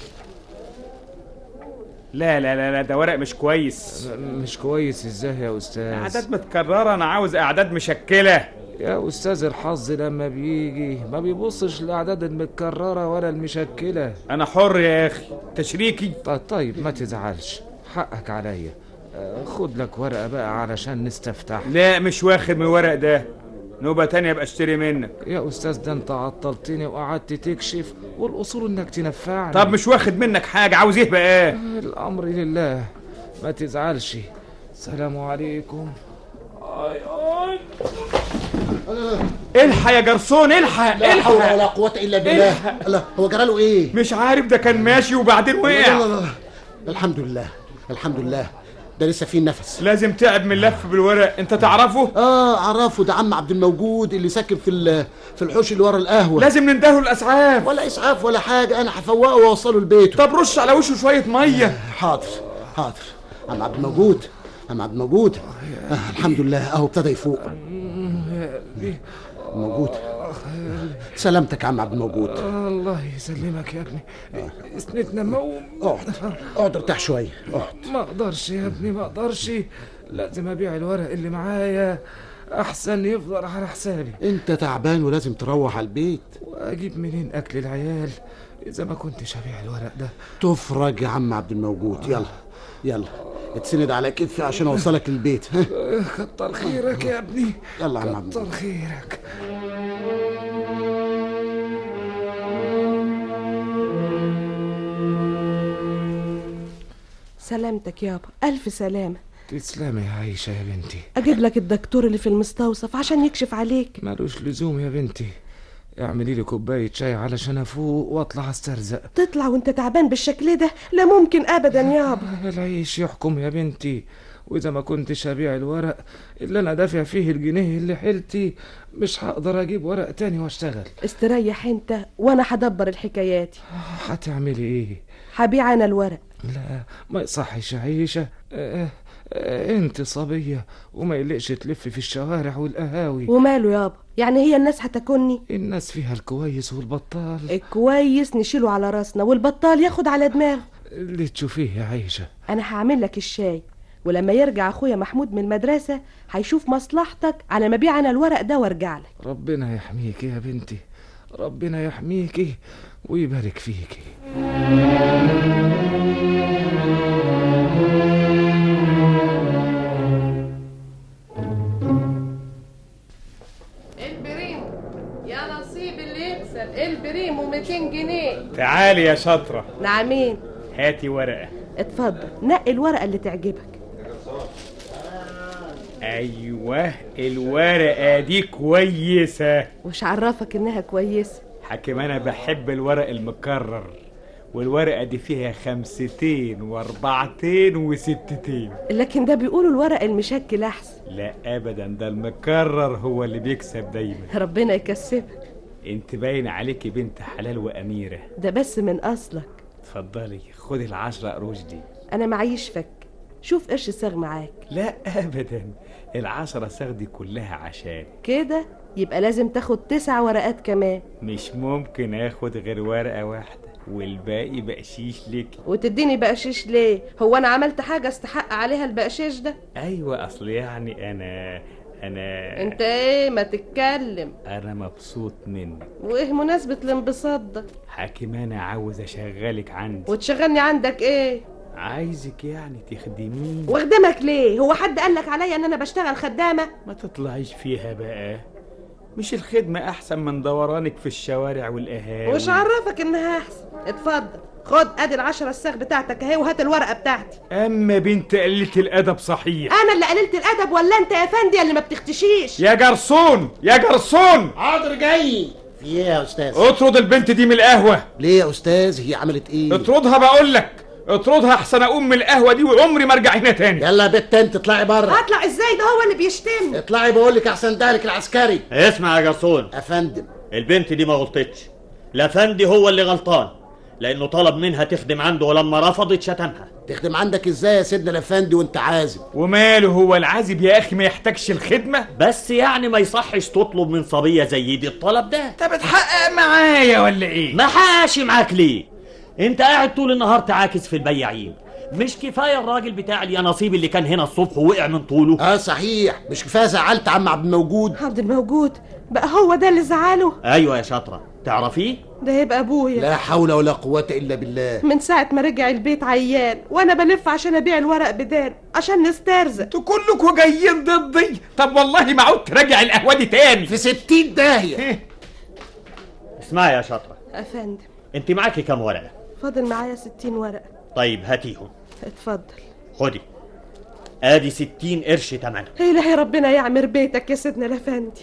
لا لا لا لا ده ورق مش كويس مش كويس ازاي يا استاذ اعداد متكررة انا عاوز اعداد مشكلة يا استاذ الحظ لما بيجي ما بيبصش الاعداد المتكرره ولا المشكله انا حر يا اخي تشريكي طيب, طيب ما تزعلش حقك عليا آه، خد لك ورقه بقى علشان نستفتح لا مش واخد من الورق ده نوبة تانية ابقى اشتري منك يا استاذ ده انت عطلتني وقعدت تكشف والاصول انك تنفعني طب مش واخد منك حاجة عاوز ايه بقى الامر لله ما تزعلش سلام عليكم اي اي الحق يا جرسون الحق لا الحق حول ولا قوة إلا بالله الحق. الله هو جرى له إيه؟ مش عارف ده كان ماشي وبعدين لا وقع لا لا الحمد لله الحمد لله ده لسه فيه نفس لازم تعب من اللف بالورق انت تعرفه اه اعرفه ده عم عبد الموجود اللي ساكن في ال- في الحوش اللي ورا القهوه لازم نندهله الاسعاف ولا اسعاف ولا حاجه انا هفوقه واوصله لبيته طب رش على وشه شويه ميه حاضر حاضر عم عبد الموجود عم عبد الموجود آه الحمد لله اهو ابتدى يفوق موجود سلامتك يا عم عبد الموجود الله يسلمك يا ابني اسندنا موم اقعد اقعد ارتاح شويه اقعد ما اقدرش يا ابني ما اقدرش لازم ابيع الورق اللي معايا احسن يفضل على حسابي انت تعبان ولازم تروح على البيت واجيب منين اكل العيال اذا ما كنتش ابيع الورق ده تفرج يا عم عبد الموجود يلا يلا اتسند على كتفي عشان اوصلك البيت ها كتر خيرك يا ابني يلا يا عم عبد كتر خيرك سلامتك يابا ألف سلامة تسلمي يا عيشة يا بنتي أجيب لك الدكتور اللي في المستوصف عشان يكشف عليك ملوش لزوم يا بنتي اعملي لي كوباية شاي علشان افوق واطلع استرزق تطلع وانت تعبان بالشكل ده لا ممكن أبدا يابا العيش يحكم يا بنتي واذا ما كنتش ابيع الورق اللي انا دافع فيه الجنيه اللي حيلتي مش هقدر اجيب ورق تاني واشتغل استريح انت وانا هدبر الحكايات هتعملي ايه هبيع انا الورق لا ما يصحش يا عيشة اه اه انت صبية وما يلقش تلف في الشوارع والقهاوي وماله يابا يعني هي الناس هتاكلني الناس فيها الكويس والبطال الكويس نشيله على راسنا والبطال ياخد على دماغه اللي تشوفيه يا عيشة انا هعمل لك الشاي ولما يرجع اخويا محمود من المدرسة هيشوف مصلحتك على ما بيع انا الورق ده وارجع لك ربنا يحميكي يا بنتي ربنا يحميكي ويبارك فيكي البريم يا نصيب اللي يكسب البريم و200 جنيه تعالي يا شاطرة نعمين هاتي ورقة اتفضل نقي الورقة اللي تعجبك أيوه الورقة دي كويسة وش عرفك انها كويسة حكيم أنا بحب الورق المكرر والورقة دي فيها خمستين واربعتين وستتين لكن ده بيقولوا الورق المشكل احسن لا أبدا ده المكرر هو اللي بيكسب دايما ربنا يكسبك انت باين عليكي بنت حلال وأميرة ده بس من اصلك اتفضلي خدي العشرة قروش دي انا معيش فك شوف قرش صاغ معاك لا أبدا العشرة صاغ دي كلها عشان كده يبقى لازم تاخد تسع ورقات كمان مش ممكن اخد غير ورقة واحدة والباقي بقشيش لك وتديني بقشيش ليه هو انا عملت حاجة استحق عليها البقشيش ده ايوه اصل يعني انا انا انت ايه ما تتكلم انا مبسوط منك وايه مناسبة الانبساط ده حاكم انا عاوز اشغلك عندي وتشغلني عندك ايه عايزك يعني تخدميني واخدمك ليه هو حد قالك عليا ان انا بشتغل خدامة ما تطلعيش فيها بقى مش الخدمة أحسن من دورانك في الشوارع والقهاوي وش عرفك انها احسن اتفضل خد ادي العشرة الساغ بتاعتك اهي وهات الورقة بتاعتي أما بنت قلة الأدب صحيح انا اللي قللت الادب ولا انت يا فندي اللي ما بتختشيش يا جرسون يا جرسون حاضر جاي في ايه يا استاذ اطرد البنت دي من القهوة ليه يا استاذ هي عملت ايه اطردها بقول لك اطردها احسن اقوم من القهوة دي وعمري ما ارجع هنا تاني يلا يا بت انت اطلعي بره هطلع ازاي ده هو اللي بيشتمني اطلعي بقول لك احسن دهلك العسكري اسمع يا جرسون افندم البنت دي ما غلطتش الافندي هو اللي غلطان لانه طلب منها تخدم عنده ولما رفضت شتمها تخدم عندك ازاي يا سيدنا الافندي وانت عازب وماله هو العازب يا اخي ما يحتاجش الخدمة بس يعني ما يصحش تطلب من صبية زي دي الطلب ده انت بتحقق معايا ولا ايه ما حاشي معاك ليه انت قاعد طول النهار تعاكس في البياعين مش كفايه الراجل بتاع اليانصيب اللي كان هنا الصبح ووقع من طوله اه صحيح مش كفايه زعلت عم عبد الموجود عبد الموجود بقى هو ده اللي زعله ايوه يا شاطره تعرفيه ده يبقى ابويا لا حول ولا قوه الا بالله من ساعة ما رجع البيت عيان وانا بلف عشان ابيع الورق بدال عشان نسترزق انتوا كلكوا جايين ضدي طب والله ما عدت راجع القهوة دي تاني في ستين داهية اسمعي يا شاطره افندم انت معاكي كام ورقه فاضل معايا ستين ورقة طيب هاتيهم اتفضل خدي ادي ستين قرش تمنها إلهي ربنا يعمر بيتك يا سيدنا الافندي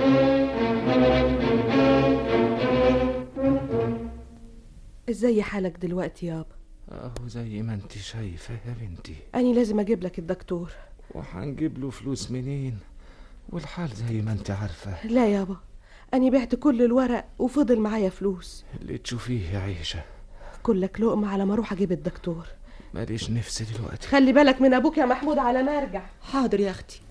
ازاي حالك دلوقتي يابا اهو زي ما انت شايفة يا بنتي أنا لازم أجيب لك الدكتور وهنجيب له فلوس منين والحال زي ما انت عارفة لا يابا أنا بعت كل الورق وفضل معايا فلوس اللي تشوفيه يا عيشة كلك لقمة على ما أروح أجيب الدكتور ماليش نفس دلوقتي خلي بالك من أبوك يا محمود على ما أرجع حاضر يا أختي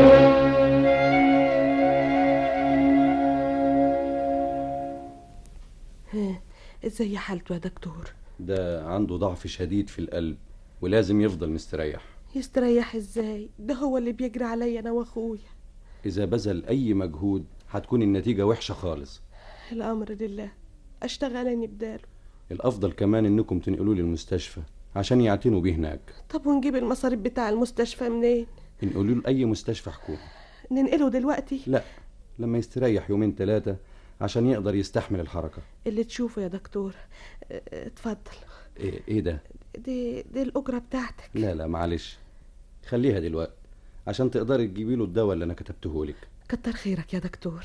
ها، ازاي حالته يا دكتور ده عنده ضعف شديد في القلب ولازم يفضل مستريح يستريح ازاي ده هو اللي بيجري عليا أنا وأخويا إذا بذل أي مجهود هتكون النتيجة وحشة خالص الامر لله اشتغل اني بداله الأفضل كمان إنكم تنقلوه للمستشفى عشان يعتنوا بيه هناك طب ونجيب المصاريف بتاع المستشفى منين انقلوا له أي مستشفى حكومي ننقله دلوقتي لا لما يستريح يومين ثلاثة عشان يقدر يستحمل الحركة اللي تشوفه يا دكتور اه، اه، اتفضل إيه, إيه ده؟ دي دي الاجره بتاعتك لا لا معلش خليها دلوقتي عشان تقدري تجيبي له الدواء اللي أنا كتبته لك كتر خيرك يا دكتور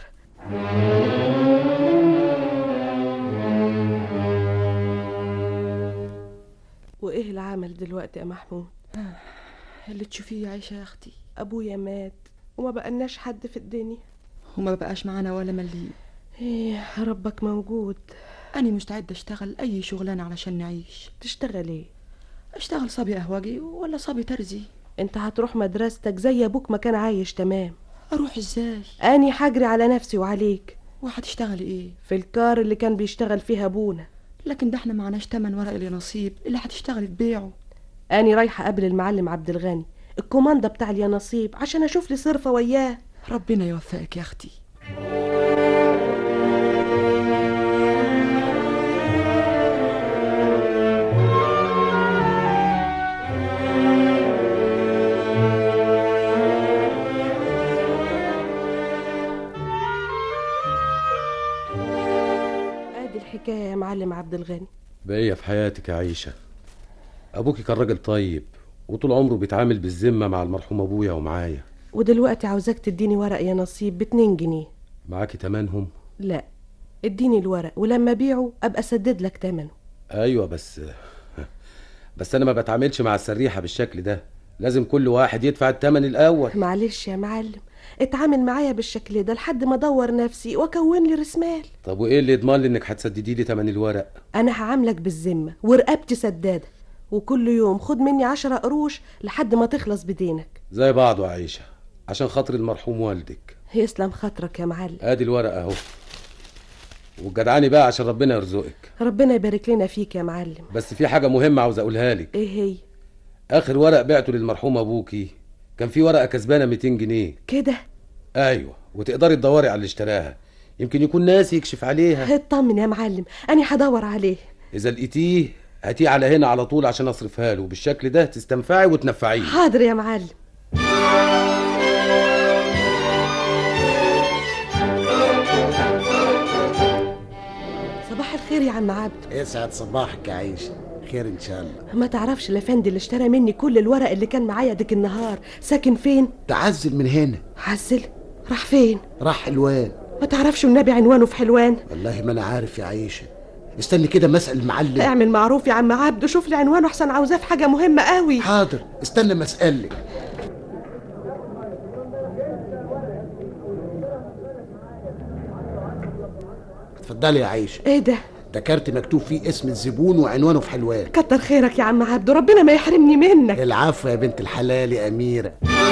وايه العمل دلوقتي يا محمود اللي تشوفيه يا عيشة يا أختي ابويا مات وما بقالناش حد في الدنيا وما بقاش معانا ولا مليم ايه ربك موجود أنا مستعدة أشتغل أي شغلانة علشان نعيش تشتغل ايه أشتغل صبي قهوجي ولا صبي ترزي انت هتروح مدرستك زي ابوك ما كان عايش تمام أروح إزاي اني حجري على نفسي وعليك وهتشتغلي إيه في الكار اللي كان بيشتغل فيها ابونا لكن ده احنا معناش تمن ورق اليانصيب اللي هتشتغلي تبيعه اني رايحه اقابل المعلم عبد الغني الكوماندا بتاع اليانصيب عشان اشوف لي صرفه وياه ربنا يوفقك يا أختي ادي الحكايه يا معلم عبد الغني بقية في حياتك يا عيشة أبوكي كان راجل طيب وطول عمره بيتعامل بالذمة مع المرحوم أبويا ومعايا ودلوقتي عاوزاك تديني ورق يا نصيب باتنين جنيه معاكي تمنهم لا اديني الورق ولما ابيعه ابقى اسدد لك تمنه أيوة بس بس أنا ما بتعاملش مع السريحة بالشكل ده لازم كل واحد يدفع التمن الأول معلش يا معلم اتعامل معايا بالشكل ده لحد ما ادور نفسي واكون لي رسمال طب وإيه اللي يضمن لي إنك هتسددي لي تمن الورق انا هعاملك بالذمه ورقبتي سداده وكل يوم خد مني عشرة قروش لحد ما تخلص بدينك زي بعضه يا عيشة عشان خاطر المرحوم والدك يسلم خاطرك يا معلم ادي الورق اهو وجدعاني بقى عشان ربنا يرزقك ربنا يبارك لنا فيك يا معلم بس في حاجة مهمة عاوز اقولها لك ايه هي اخر ورق بعته للمرحوم ابوكي كان في ورقة كسبانة 200 جنيه كده ايوه وتقدري تدوري على اللي اشتراها يمكن يكون ناسي يكشف عليها اطمن يا معلم انا هدور عليه اذا لقيتيه هاتيه على هنا على طول عشان اصرفها له بالشكل ده تستنفعي وتنفعيه حاضر يا معلم صباح الخير يا عم عبد يسعد صباحك يا عيشة خير ان شاء الله ما تعرفش الافندي اللي اشترى مني كل الورق اللي كان معايا ديك النهار ساكن فين تعزل من هنا عزل راح فين راح حلوان ما تعرفش النبي عنوانه في حلوان والله ما انا عارف يا عيشة استني كده ما اسال المعلم اعمل معروف يا عم عبد شوف لي عنوانه احسن عاوزاه في حاجه مهمه قوي حاضر استنى ما اسالك اتفضلي يا عيشة ايه ده ده كارت مكتوب فيه اسم الزبون وعنوانه في حلوان كتر خيرك يا عم عبد ربنا ما يحرمني منك العفو يا بنت الحلال يا أميرة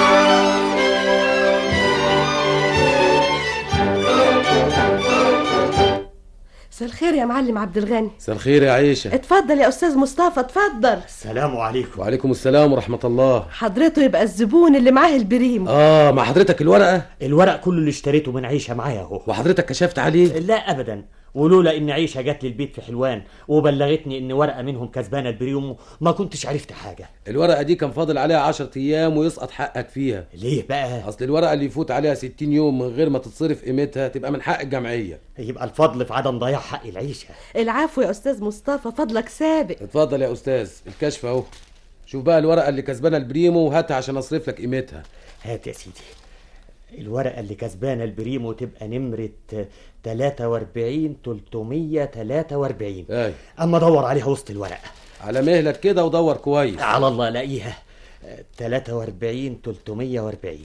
مساء الخير يا معلم عبد الغني مساء الخير يا عيشة اتفضل يا استاذ مصطفى اتفضل السلام عليكم وعليكم السلام ورحمة الله حضرته يبقى الزبون اللي معاه البريم اه مع حضرتك الورقة الورق كله اللي اشتريته من عيشة معايا اهو وحضرتك كشفت عليه لا ابدا ولولا ان عيشه جات لي البيت في حلوان وبلغتني ان ورقه منهم كسبانه البريوم ما كنتش عرفت حاجه الورقة دي كان فاضل عليها 10 أيام ويسقط حقك فيها ليه بقى؟ أصل الورقة اللي يفوت عليها 60 يوم من غير ما تتصرف قيمتها تبقى من حق الجمعية يبقى الفضل في عدم ضياع حق العيشه العفو يا استاذ مصطفى فضلك سابق اتفضل يا أستاذ الكشف أهو شوف بقى الورقة اللي كسبانة البريمو وهاتها عشان أصرف لك قيمتها هات يا سيدي الورقة اللي كسبانة البريمو تبقى نمرة 43 343 أي أما دور عليها وسط الورقة على مهلك كده ودور كويس على الله الاقيها 43 340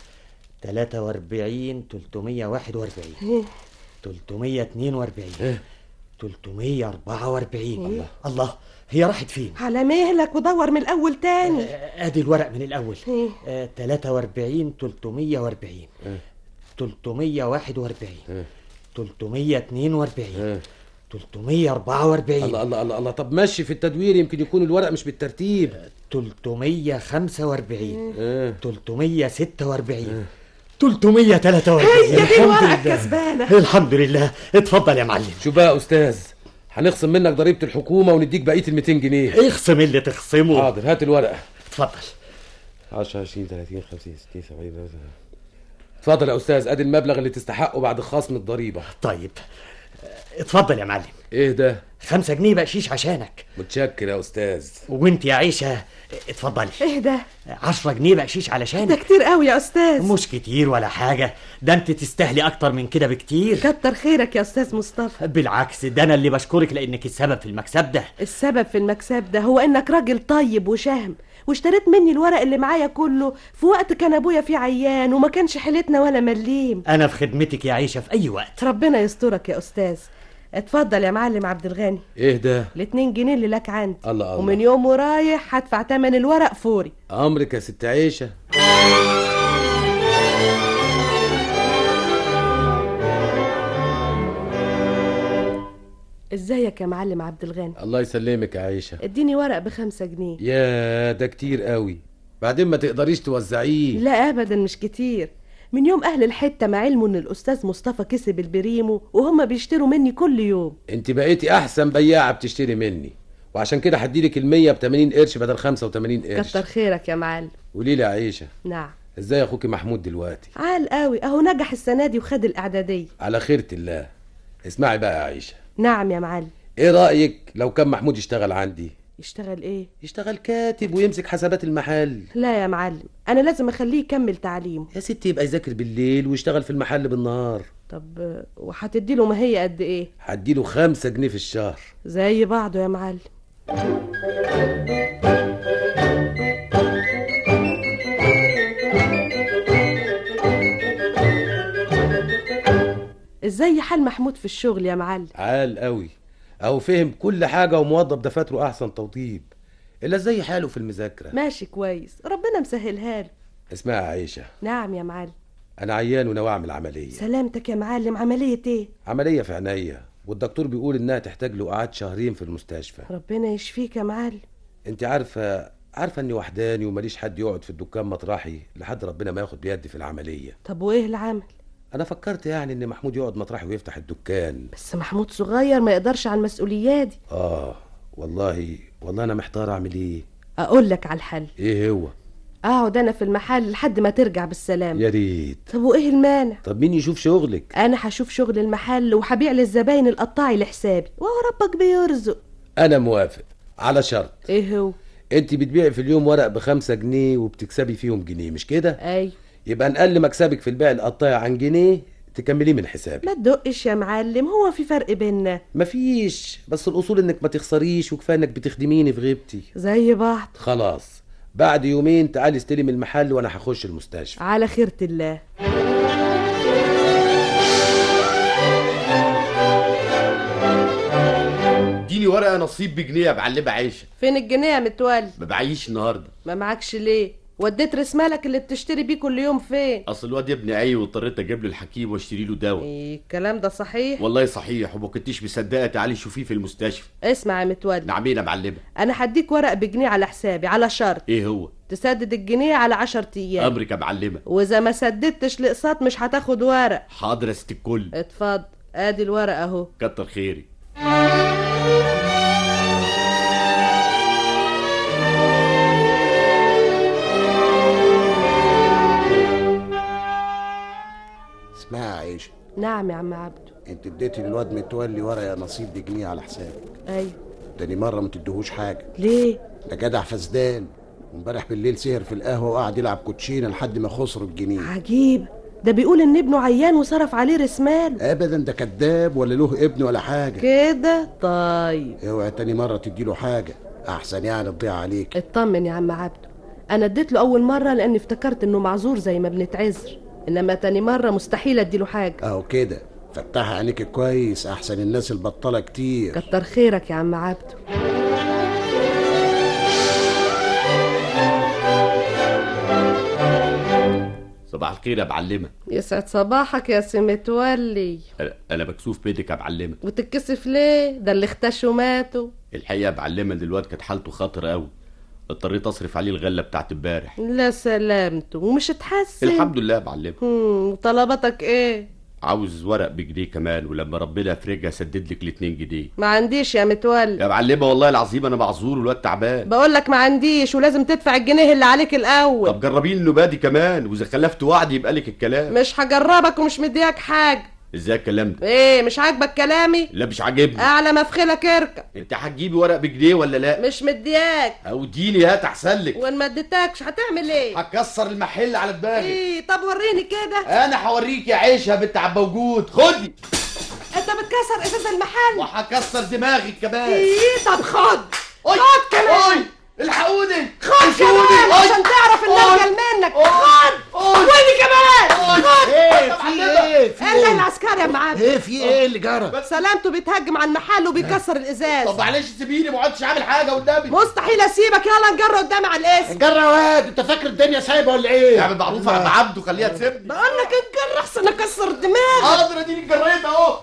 43 341 342 344 الله الله هي راحت فين؟ على مهلك ودور من الاول تاني ادي الورق من الاول إيه؟ آه، 43 340 341 342 344 الله الله الله الله طب مشي في التدوير يمكن يكون الورق مش بالترتيب 345 اه 346 343 هي دي الحمد الورقة لله. الكسبانة. الحمد لله اتفضل يا معلم شوف بقى يا استاذ هنخصم منك ضريبه الحكومه ونديك بقيه ال 200 جنيه اخصم اللي تخصمه حاضر هات الورقه اتفضل 10 20 30 50 60 70 اتفضل يا استاذ ادي المبلغ اللي تستحقه بعد خصم الضريبه طيب اتفضل يا معلم ايه ده خمسة جنيه بقشيش عشانك متشكر يا استاذ وانت يا عيشة اتفضلي ايه ده عشرة جنيه بقشيش علشانك ده كتير قوي يا استاذ مش كتير ولا حاجة ده انت تستاهلي اكتر من كده بكتير كتر خيرك يا استاذ مصطفى بالعكس ده انا اللي بشكرك لانك السبب في المكسب ده السبب في المكسب ده هو انك راجل طيب وشهم واشتريت مني الورق اللي معايا كله في وقت كان ابويا فيه عيان وما كانش حيلتنا ولا مليم انا في خدمتك يا عيشة في اي وقت ربنا يسترك يا استاذ اتفضل يا معلم عبد الغني ايه ده الاتنين جنيه اللي لك عندي الله الله ومن يوم ورايح هدفع تمن الورق فوري امرك يا ست عيشه ازيك يا معلم عبد الغني الله يسلمك يا عيشه اديني ورق بخمسة جنيه يا ده كتير قوي بعدين ما تقدريش توزعيه لا ابدا مش كتير من يوم اهل الحته ما علموا ان الاستاذ مصطفى كسب البريمو وهم بيشتروا مني كل يوم انت بقيتي احسن بياعه بتشتري مني وعشان كده هديلك المية ب 80 قرش بدل 85 قرش كتر خيرك يا معلم قولي لي يا عيشه نعم ازاي اخوكي محمود دلوقتي عال قوي اهو نجح السنه دي وخد الاعداديه على خيرة الله اسمعي بقى يا عيشه نعم يا معلم ايه رايك لو كان محمود يشتغل عندي يشتغل ايه يشتغل كاتب ويمسك حسابات المحل لا يا معلم انا لازم اخليه يكمل تعليمه يا ستي يبقى يذاكر بالليل ويشتغل في المحل بالنهار طب وهتدي له ماهيه قد ايه هديله خمسة جنيه في الشهر زي بعضه يا معلم ازاي حال محمود في الشغل يا معلم عال قوي اهو فهم كل حاجه وموظف دفاتره احسن توضيب الا زي حاله في المذاكره ماشي كويس ربنا مسهلها له اسمعي يا عيشه نعم يا معلم انا عيان وناوي اعمل عمليه سلامتك يا معلم عمليه ايه عمليه في عينيا والدكتور بيقول انها تحتاج له قعد شهرين في المستشفى ربنا يشفيك يا معلم انت عارفه عارفه اني وحداني وماليش حد يقعد في الدكان مطرحي لحد ربنا ما ياخد بيدي في العمليه طب وايه العمل انا فكرت يعني ان محمود يقعد مطرحي ويفتح الدكان بس محمود صغير ما يقدرش على المسؤوليات دي اه والله والله انا محتار اعمل ايه اقول لك على الحل ايه هو اقعد انا في المحل لحد ما ترجع بالسلام يا ريت طب وايه المانع طب مين يشوف شغلك انا هشوف شغل المحل وهبيع للزباين القطاعي لحسابي وهو ربك بيرزق انا موافق على شرط ايه هو انت بتبيعي في اليوم ورق بخمسة جنيه وبتكسبي فيهم جنيه مش كده اي يبقى نقل مكسبك في البيع القطاعي عن جنيه تكمليه من حسابي ما تدقش يا معلم هو في فرق بينا مفيش بس الاصول انك ما تخسريش وكفايه انك بتخدميني في غيبتي زي بعض خلاص بعد يومين تعالي استلم المحل وانا هخش المستشفى على خيرة الله اديني ورقه نصيب بجنيه يا معلمه عيشه فين الجنيه يا متولي ما بعيش النهارده ما معكش ليه وديت رسمالك اللي بتشتري بيه كل يوم فين اصل الواد يا ابني عي واضطريت اجيب له الحكيم واشتري له دواء إيه الكلام ده صحيح والله صحيح وما كنتيش مصدقه تعالي شوفيه في المستشفى اسمع يا متولي نعمين يا معلمه انا هديك ورق بجنيه على حسابي على شرط ايه هو تسدد الجنيه على عشر ايام امرك يا معلمه واذا ما سددتش الاقساط مش هتاخد ورق حاضر يا ست الكل اتفضل ادي الورق اهو كتر خيري اسمها يا عيشه نعم يا عم عبده انت اديتي للواد متولي ورقه يا نصيب بجنيه على حسابك ايوه تاني مره ما تديهوش حاجه ليه ده جدع فسدان وامبارح بالليل سهر في القهوه وقعد يلعب كوتشينه لحد ما خسر الجنيه عجيب ده بيقول ان ابنه عيان وصرف عليه رسمال ابدا ده كذاب ولا له ابن ولا حاجه كده طيب اوعى تاني مره تديله حاجه احسن يعني تضيع عليك اطمن يا عم عبده انا اديت له اول مره لاني افتكرت انه معذور زي ما بنتعذر انما تاني مره مستحيل اديله حاجه اهو كده فتح عينيك كويس احسن الناس البطاله كتير كتر خيرك يا عم عبده صباح الخير يا معلمه يسعد صباحك يا سي متولي انا أنا مكسوف بيدك يا معلمه وتتكسف ليه ده اللي اختشوا ماتوا الحقيقه يا معلمه ان الواد كانت حالته خطر قوي اضطريت اصرف عليه الغله بتاعت امبارح لا سلامته ومش اتحسن الحمد لله يا معلم هم، طلباتك ايه عاوز ورق بجنيه كمان ولما ربنا يفرجها سدد لك الاتنين جنيه ما عنديش يا متولي يا معلمه والله العظيم انا معذور والواد تعبان بقول لك ما عنديش ولازم تدفع الجنيه اللي عليك الاول طب جربين النبادي كمان واذا خلفت وعد يبقى لك الكلام مش هجربك ومش مدياك حاجه ازاي الكلام ده ايه مش عاجبك كلامي لا مش عاجبني اعلى مفخلك اركب انت هتجيبي ورق بجنيه ولا لا مش مدياك او اديني هات احسن لك وان ما اديتكش هتعمل ايه هكسر المحل على دماغي ايه طب وريني كده انا هوريك يا عيشه يا بنت عم موجود خدي انت بتكسر ازاز المحل وهكسر دماغك كمان ايه طب خد أوي، خد كمان أوي، الحقوني خد الحقوني، كمان أوي، عشان تعرف ان أوي، انا منك خد ودي كمان خد ايه في ايه في الا ايه العسكري يا معلم ايه في ايه اللي جرى سلامته بيتهجم على المحل وبيكسر الازاز طب معلش سيبيني ما عدتش عامل حاجه قدامي مستحيل اسيبك يلا نجر قدامي على الاسم جرى يا واد انت فاكر الدنيا سايبه ولا ايه اعمل معروف عند عبده خليها تسيبني بقول لك انجر احسن اكسر دماغك حاضر اديني الجريت اهو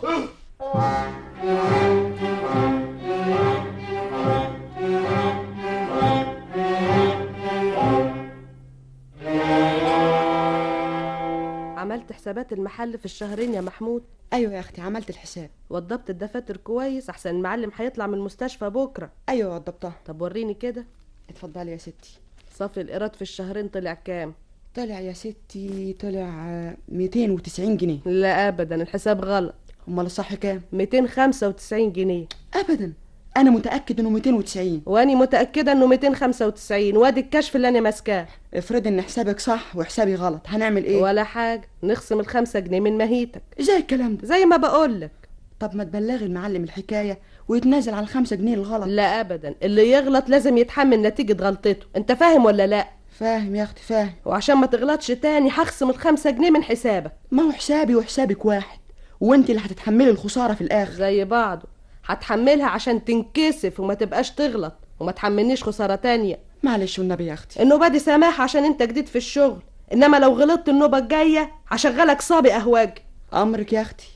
عملت حسابات المحل في الشهرين يا محمود ايوه يا اختي عملت الحساب وضبت الدفاتر كويس احسن المعلم هيطلع من المستشفى بكره ايوه وضبطها طب وريني كده اتفضلي يا ستي صافي الايراد في الشهرين طلع كام طلع يا ستي طلع آه، 290 جنيه لا ابدا الحساب غلط امال الصح كام 295 جنيه ابدا انا متاكد انه 290 واني متاكده انه 295 وادي الكشف اللي انا ماسكاه افرض ان حسابك صح وحسابي غلط هنعمل ايه ولا حاجه نخصم الخمسة جنيه من مهيتك ازاي الكلام ده زي ما بقولك طب ما تبلغي المعلم الحكايه ويتنازل عن الخمسة جنيه الغلط لا ابدا اللي يغلط لازم يتحمل نتيجه غلطته انت فاهم ولا لا فاهم يا اختي فاهم وعشان ما تغلطش تاني هخصم الخمسة جنيه من حسابك ما هو حسابي وحسابك واحد وانت اللي هتتحملي الخساره في الاخر زي بعضه هتحملها عشان تنكسف وما تبقاش تغلط وما تحملنيش خساره تانية معلش والنبي يا اختي النوبه دي سماح عشان انت جديد في الشغل انما لو غلطت النوبه الجايه هشغلك صابي اهواج امرك يا اختي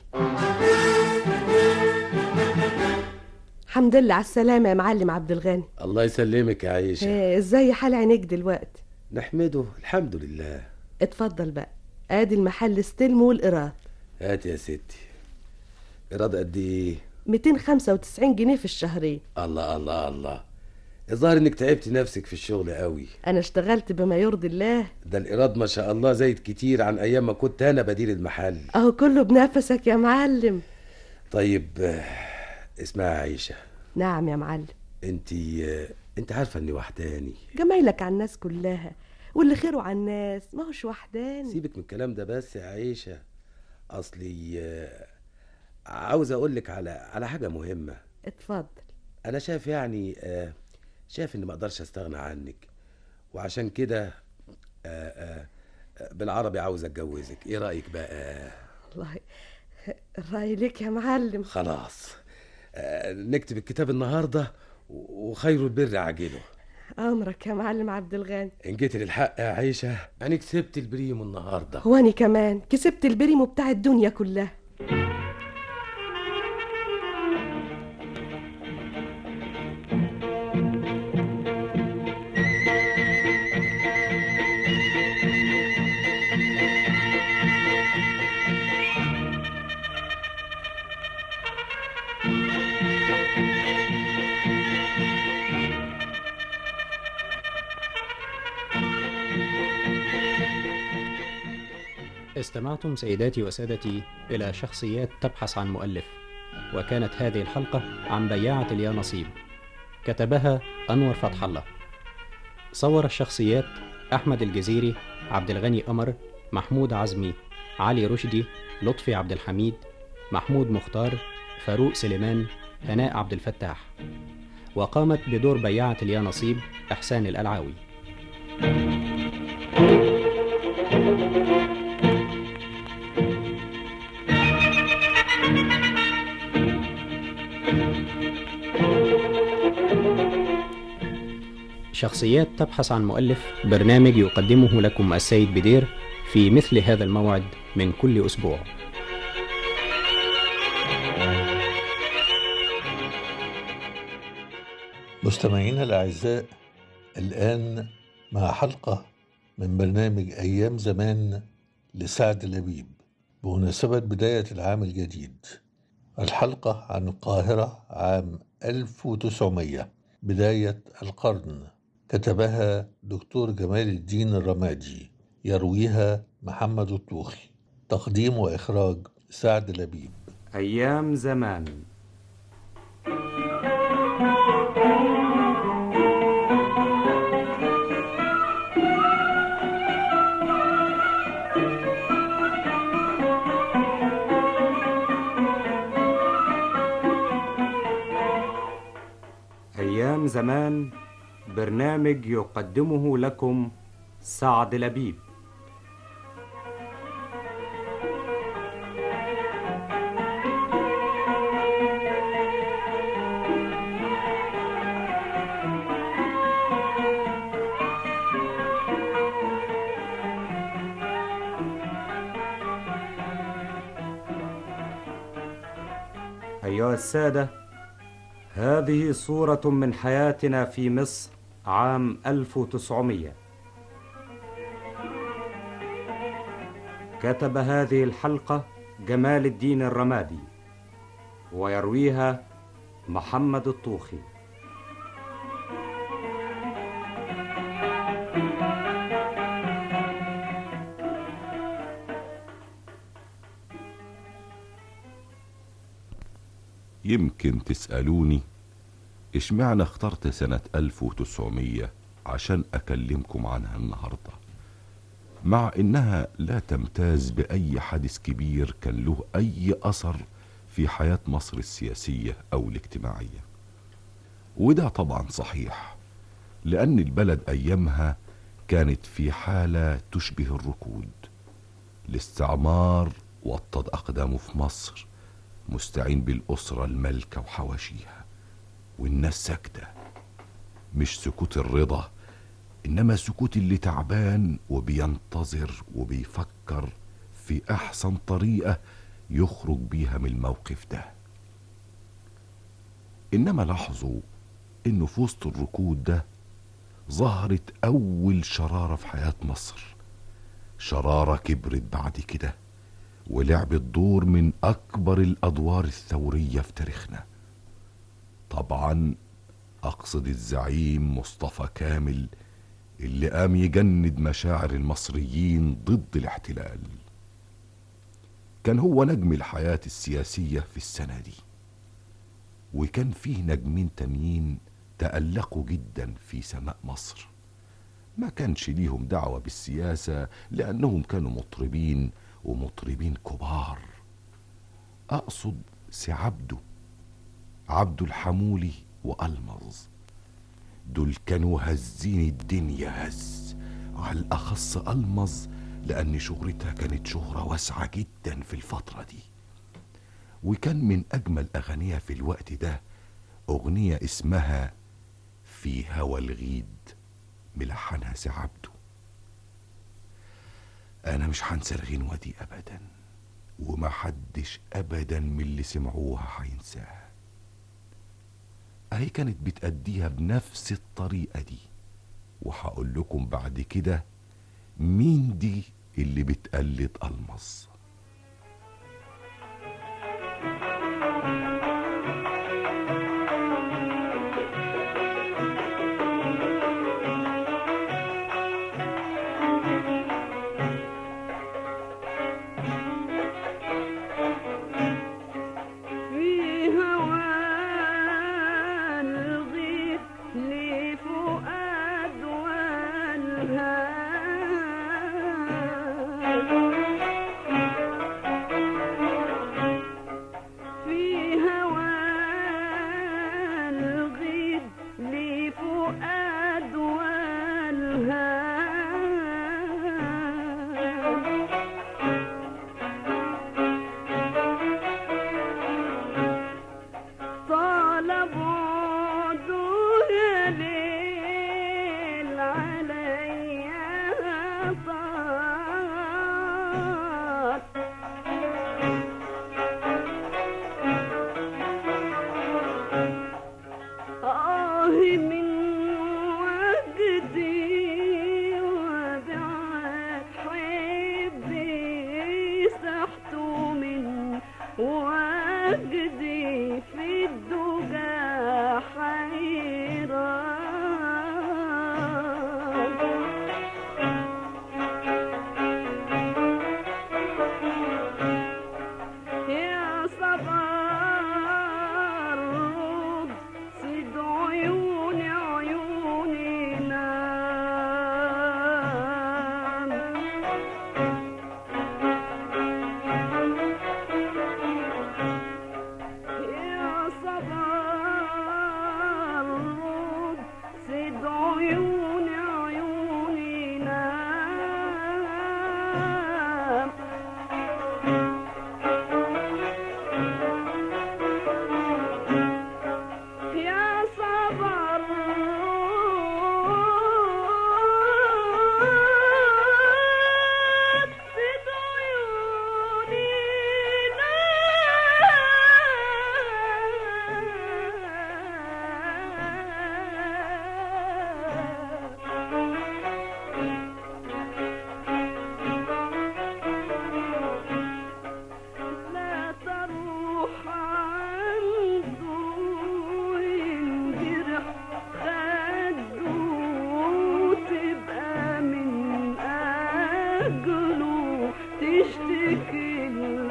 الحمد لله على السلامه يا معلم عبد الغني الله يسلمك يا عيشه ايه ازاي حال عينيك دلوقتي نحمده الحمد لله اتفضل بقى ادي المحل استلم والايراد هات يا ستي إيراد قد إيه؟ 295 جنيه في الشهرين الله الله الله الظاهر إنك تعبت نفسك في الشغل قوي انا اشتغلت بما يرضي الله ده الإيراد ما شاء الله زايد كتير عن أيام ما كنت أنا بدير المحل اهو كله بنفسك يا معلم طيب آه، اسمعي يا عيشة نعم يا معلم أنت آه، أنت عارفة إني وحداني جمايلك على الناس كلها واللي خيره على الناس ما هوش وحداني سيبك من الكلام ده بس يا عيشة أصلي آه، عاوز أقول لك على على حاجة مهمة اتفضل أنا شايف يعني آه، شايف إني ما أقدرش أستغنى عنك وعشان كده آه، آه، آه، بالعربي عاوز أتجوزك إيه رأيك بقى؟ والله الرأي ليك يا معلم خلاص آه، نكتب الكتاب النهارده و- وخير البر عاجله امرك يا معلم عبد الغني ان جيت للحق يا عيشه انا كسبت البريمو النهارده واني كمان كسبت البريمو بتاع الدنيا كلها استمعتم سيداتي وسادتي إلى شخصيات تبحث عن مؤلف وكانت هذه الحلقة عن بياعة اليانصيب كتبها أنور فتح الله صور الشخصيات أحمد الجزيري عبد الغني قمر محمود عزمي علي رشدي لطفي عبد الحميد محمود مختار فاروق سليمان هناء عبد الفتاح وقامت بدور بياعة اليانصيب إحسان الألعاوي شخصيات تبحث عن مؤلف برنامج يقدمه لكم السيد بدير في مثل هذا الموعد من كل أسبوع مستمعينا الأعزاء الآن مع حلقة من برنامج أيام زمان لسعد لبيب بمناسبة بداية العام الجديد الحلقة عن القاهرة عام 1900 بداية القرن كتبها دكتور جمال الدين الرمادي يرويها محمد الطوخي تقديم وإخراج سعد لبيب أيام زمان أيام زمان برنامج يقدمه لكم سعد لبيب أيها السادة هذه صورة من حياتنا في مصر عام 1900 كتب هذه الحلقة جمال الدين الرمادي ويرويها محمد الطوخي يمكن تسألوني اشمعنى اخترت سنة 1900 عشان أكلمكم عنها النهاردة مع إنها لا تمتاز بأي حدث كبير كان له أي أثر في حياة مصر السياسية أو الاجتماعية وده طبعا صحيح لأن البلد أيامها كانت في حالة تشبه الركود الاستعمار وطد أقدامه في مصر مستعين بالأسرة المالكة وحواشيها والناس ساكتة مش سكوت الرضا إنما سكوت اللي تعبان وبينتظر وبيفكر في أحسن طريقة يخرج بيها من الموقف ده إنما لاحظوا إنه في وسط الركود ده ظهرت أول شرارة في حياة مصر شرارة كبرت بعد كده ولعبت دور من أكبر الأدوار الثورية في تاريخنا طبعا أقصد الزعيم مصطفى كامل اللي قام يجند مشاعر المصريين ضد الاحتلال كان هو نجم الحياة السياسية في السنة دي وكان فيه نجمين تانيين تألقوا جدا في سماء مصر ما كانش ليهم دعوة بالسياسة لأنهم كانوا مطربين ومطربين كبار أقصد سي عبده عبده الحمولي وألمظ دول كانوا هزين الدنيا هز على الأخص ألمظ لأن شهرتها كانت شهرة واسعة جدا في الفترة دي وكان من أجمل أغانيها في الوقت ده أغنية اسمها في هوى الغيد ملحنها سي عبده أنا مش هنسى الغنوة دي أبدا ومحدش أبدا من اللي سمعوها هينساها أهي كانت بتأديها بنفس الطريقة دي وهقول لكم بعد كده مين دي اللي بتقلد ألمظ في هوى الغيث لفؤاد والهام مجدي في الدجى حيران يا صبار رد سد عيوني عيوني نام يا صبار رد سد عيوني عيوني نام يا صبر سد عيوني لا تروح عنده وينجرح خده وتبقى من أجله تشتكي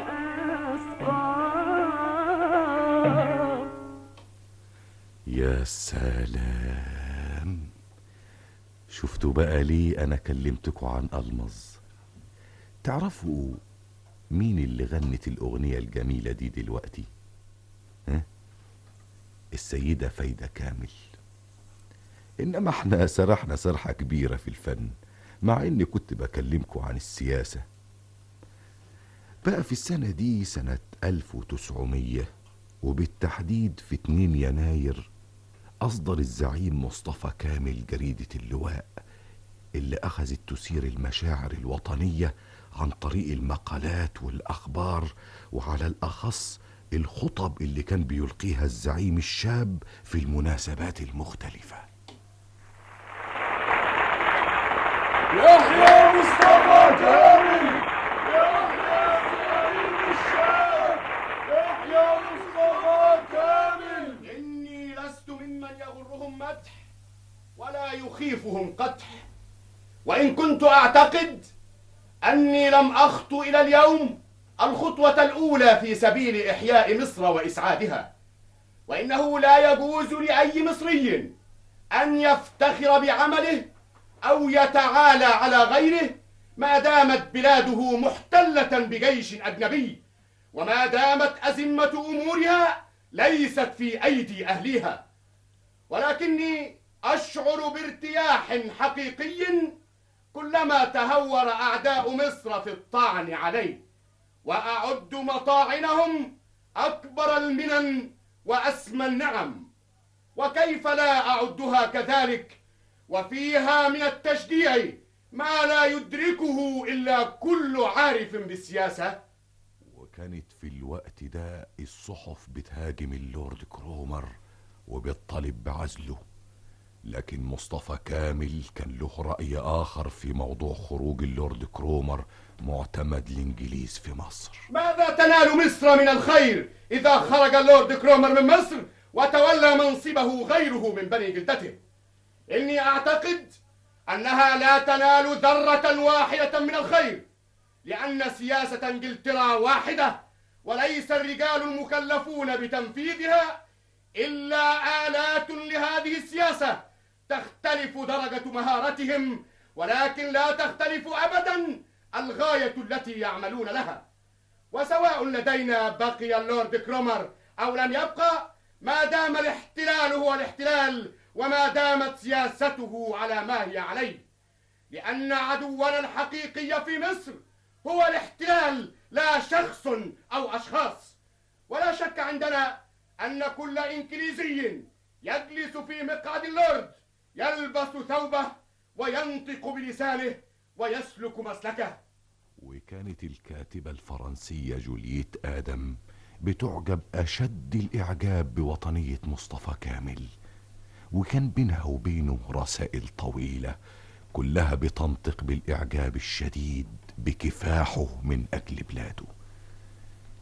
الأسقام يا سلام شفتوا بقى ليه انا كلمتكوا عن المظ تعرفوا مين اللي غنت الاغنيه الجميله دي دلوقتي ها السيده فايده كامل انما احنا سرحنا سرحه كبيره في الفن مع اني كنت بكلمكوا عن السياسه بقى في السنه دي سنه 1900 وبالتحديد في 2 يناير أصدر الزعيم مصطفى كامل جريدة اللواء اللي أخذت تثير المشاعر الوطنية عن طريق المقالات والأخبار وعلى الأخص الخطب اللي كان بيلقيها الزعيم الشاب في المناسبات المختلفة يحيى مصطفى كامل يحيى زعيم الشعب يحيى مصطفى كامل إني لست ممن يغرهم مدح ولا يخيفهم قدح وإن كنت أعتقد أني لم أخط إلى اليوم الخطوة الأولى في سبيل إحياء مصر وإسعادها وإنه لا يجوز لأي مصري أن يفتخر بعمله أو يتعالى على غيره ما دامت بلاده محتلة بجيش أجنبي وما دامت أزمة أمورها ليست في أيدي أهليها ولكني أشعر بارتياح حقيقي كلما تهور أعداء مصر في الطعن عليه وأعد مطاعنهم أكبر المنن وأسمى النعم وكيف لا أعدها كذلك وفيها من التشجيع ما لا يدركه إلا كل عارف بالسياسة وكانت في الوقت ده الصحف بتهاجم اللورد كرومر وبتطالب بعزله لكن مصطفى كامل كان له رأي آخر في موضوع خروج اللورد كرومر معتمد الإنجليز في مصر ماذا تنال مصر من الخير إذا خرج اللورد كرومر من مصر وتولى منصبه غيره من بني جلدته إني أعتقد أنها لا تنال ذرة واحدة من الخير لأن سياسة إنجلترا واحدة وليس الرجال المكلفون بتنفيذها إلا آلات لهذه السياسة تختلف درجة مهارتهم ولكن لا تختلف أبدا الغاية التي يعملون لها وسواء لدينا بقي اللورد كرومر أو لم يبقى ما دام الاحتلال هو الاحتلال وما دامت سياسته على ما هي عليه لأن عدونا الحقيقي في مصر هو الاحتلال لا شخص أو أشخاص ولا شك عندنا أن كل إنكليزي يجلس في مقعد اللورد يلبس ثوبه وينطق بلسانه ويسلك مسلكه وكانت الكاتبة الفرنسية جولييت آدم بتعجب أشد الإعجاب بوطنية مصطفى كامل وكان بينها وبينه رسائل طويلة كلها بتنطق بالإعجاب الشديد بكفاحه من أجل بلاده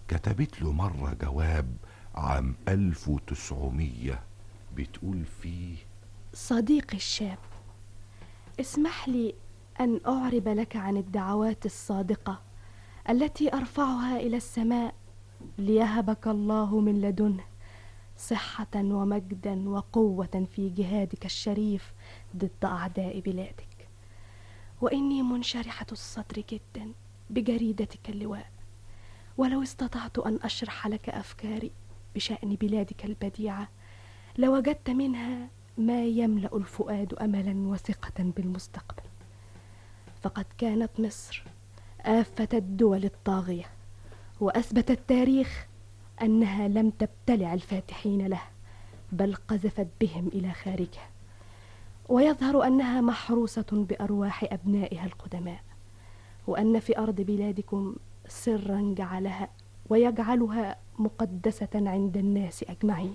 كتبت له مرة جواب عام 1900 بتقول فيه صديقي الشاب اسمح لي ان اعرب لك عن الدعوات الصادقه التي ارفعها الى السماء ليهبك الله من لدنه صحه ومجدا وقوه في جهادك الشريف ضد اعداء بلادك واني منشرحه الصدر جدا بجريدتك اللواء ولو استطعت ان اشرح لك افكاري بشان بلادك البديعه لوجدت منها ما يملا الفؤاد املا وثقه بالمستقبل فقد كانت مصر افه الدول الطاغيه واثبت التاريخ انها لم تبتلع الفاتحين له بل قذفت بهم الى خارجها ويظهر انها محروسه بارواح ابنائها القدماء وان في ارض بلادكم سرا جعلها ويجعلها مقدسه عند الناس اجمعين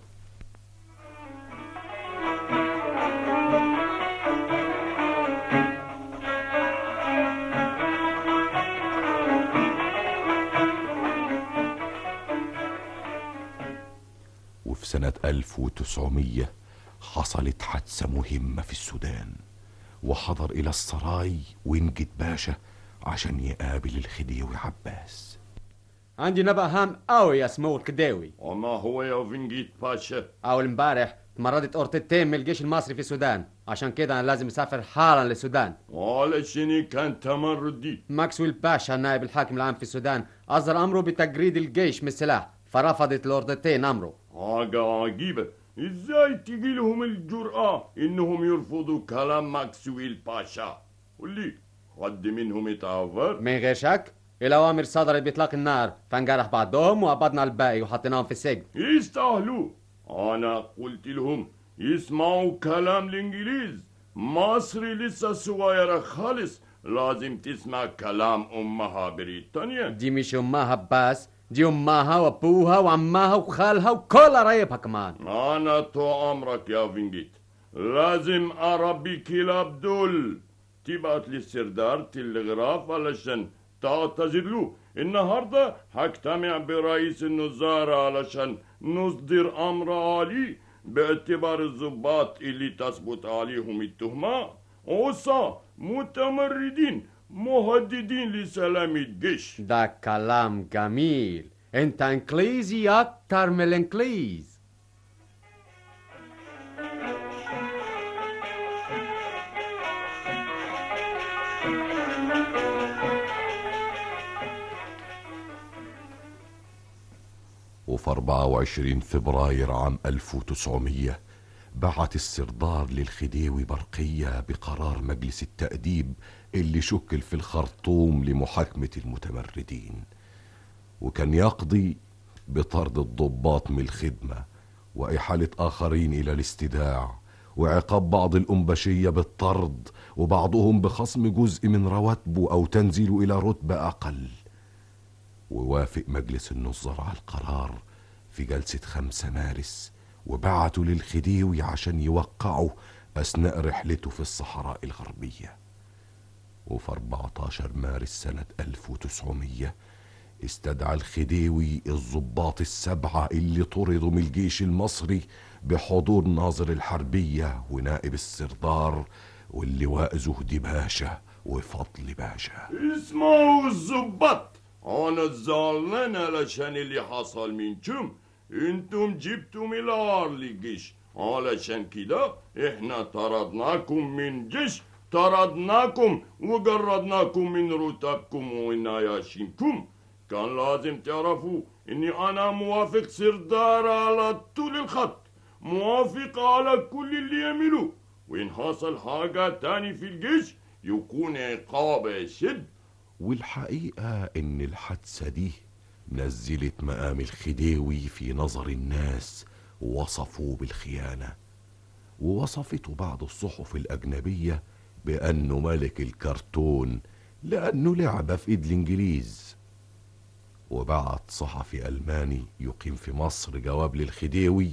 وفي سنة 1900 حصلت حادثة مهمة في السودان وحضر إلى السراي وينجد باشا عشان يقابل الخديوي عباس عندي نبأ هام قوي يا سمو الكداوي وما هو يا فنجيت باشا أول امبارح اتمردت قرطتين من الجيش المصري في السودان عشان كده أنا لازم أسافر حالا للسودان علشان كان تمردي ماكسويل باشا نائب الحاكم العام في السودان أصدر أمره بتجريد الجيش من السلاح فرفضت الأردتين أمره حاجة عجيبة ازاي تجي لهم الجرأة انهم يرفضوا كلام ماكسويل باشا قولي حد منهم اتعور من غير شك الأوامر صدرت بإطلاق النار فانجرح بعضهم وقبضنا الباقي وحطيناهم في السجن يستاهلوا انا قلت لهم يسمعوا كلام الانجليز مصر لسه صغيرة خالص لازم تسمع كلام امها بريطانيا دي مش أمها بس دي أمها وأبوها وعمها وخالها وكل قرايبها كمان انا تو امرك يا فينجيت لازم اربي كلاب دول تبعت لي السردار تلغراف علشان تعتذر له النهارده هجتمع برئيس الوزارة علشان نصدر امر عالي باعتبار الضباط اللي تثبت عليهم التهمة عصا متمردين مهددين لسلام الجيش ده كلام جميل انت انجليزي اكتر من الانجليز وفي 24 فبراير عام 1900 بعت السردار للخديوي برقية بقرار مجلس التأديب اللي شكل في الخرطوم لمحاكمة المتمردين وكان يقضي بطرد الضباط من الخدمة وإحالة آخرين إلى الاستداع وعقاب بعض الأنبشية بالطرد وبعضهم بخصم جزء من رواتبه أو تنزيله إلى رتبة أقل ووافق مجلس النظر على القرار في جلسة 5 مارس وبعتوا للخديوي عشان يوقعوا أثناء رحلته في الصحراء الغربية وفي 14 مارس سنة 1900 استدعى الخديوي الضباط السبعة اللي طردوا من الجيش المصري بحضور ناظر الحربية ونائب السردار واللواء زهدي باشا وفضل باشا اسمعوا الظباط انا زعلان علشان اللي حصل منكم انتم جبتم العار للجيش علشان كده احنا طردناكم من جيش طردناكم وجردناكم من رتبكم ونياشينكم كان لازم تعرفوا اني انا موافق سردار على طول الخط موافق على كل اللي يعملوه وان حصل حاجة تاني في الجيش يكون عقاب شد والحقيقة إن الحادثة دي نزلت مقام الخديوي في نظر الناس ووصفوه بالخيانة ووصفته بعض الصحف الأجنبية بأنه ملك الكرتون لأنه لعب في إيد الإنجليز وبعت صحفي ألماني يقيم في مصر جواب للخديوي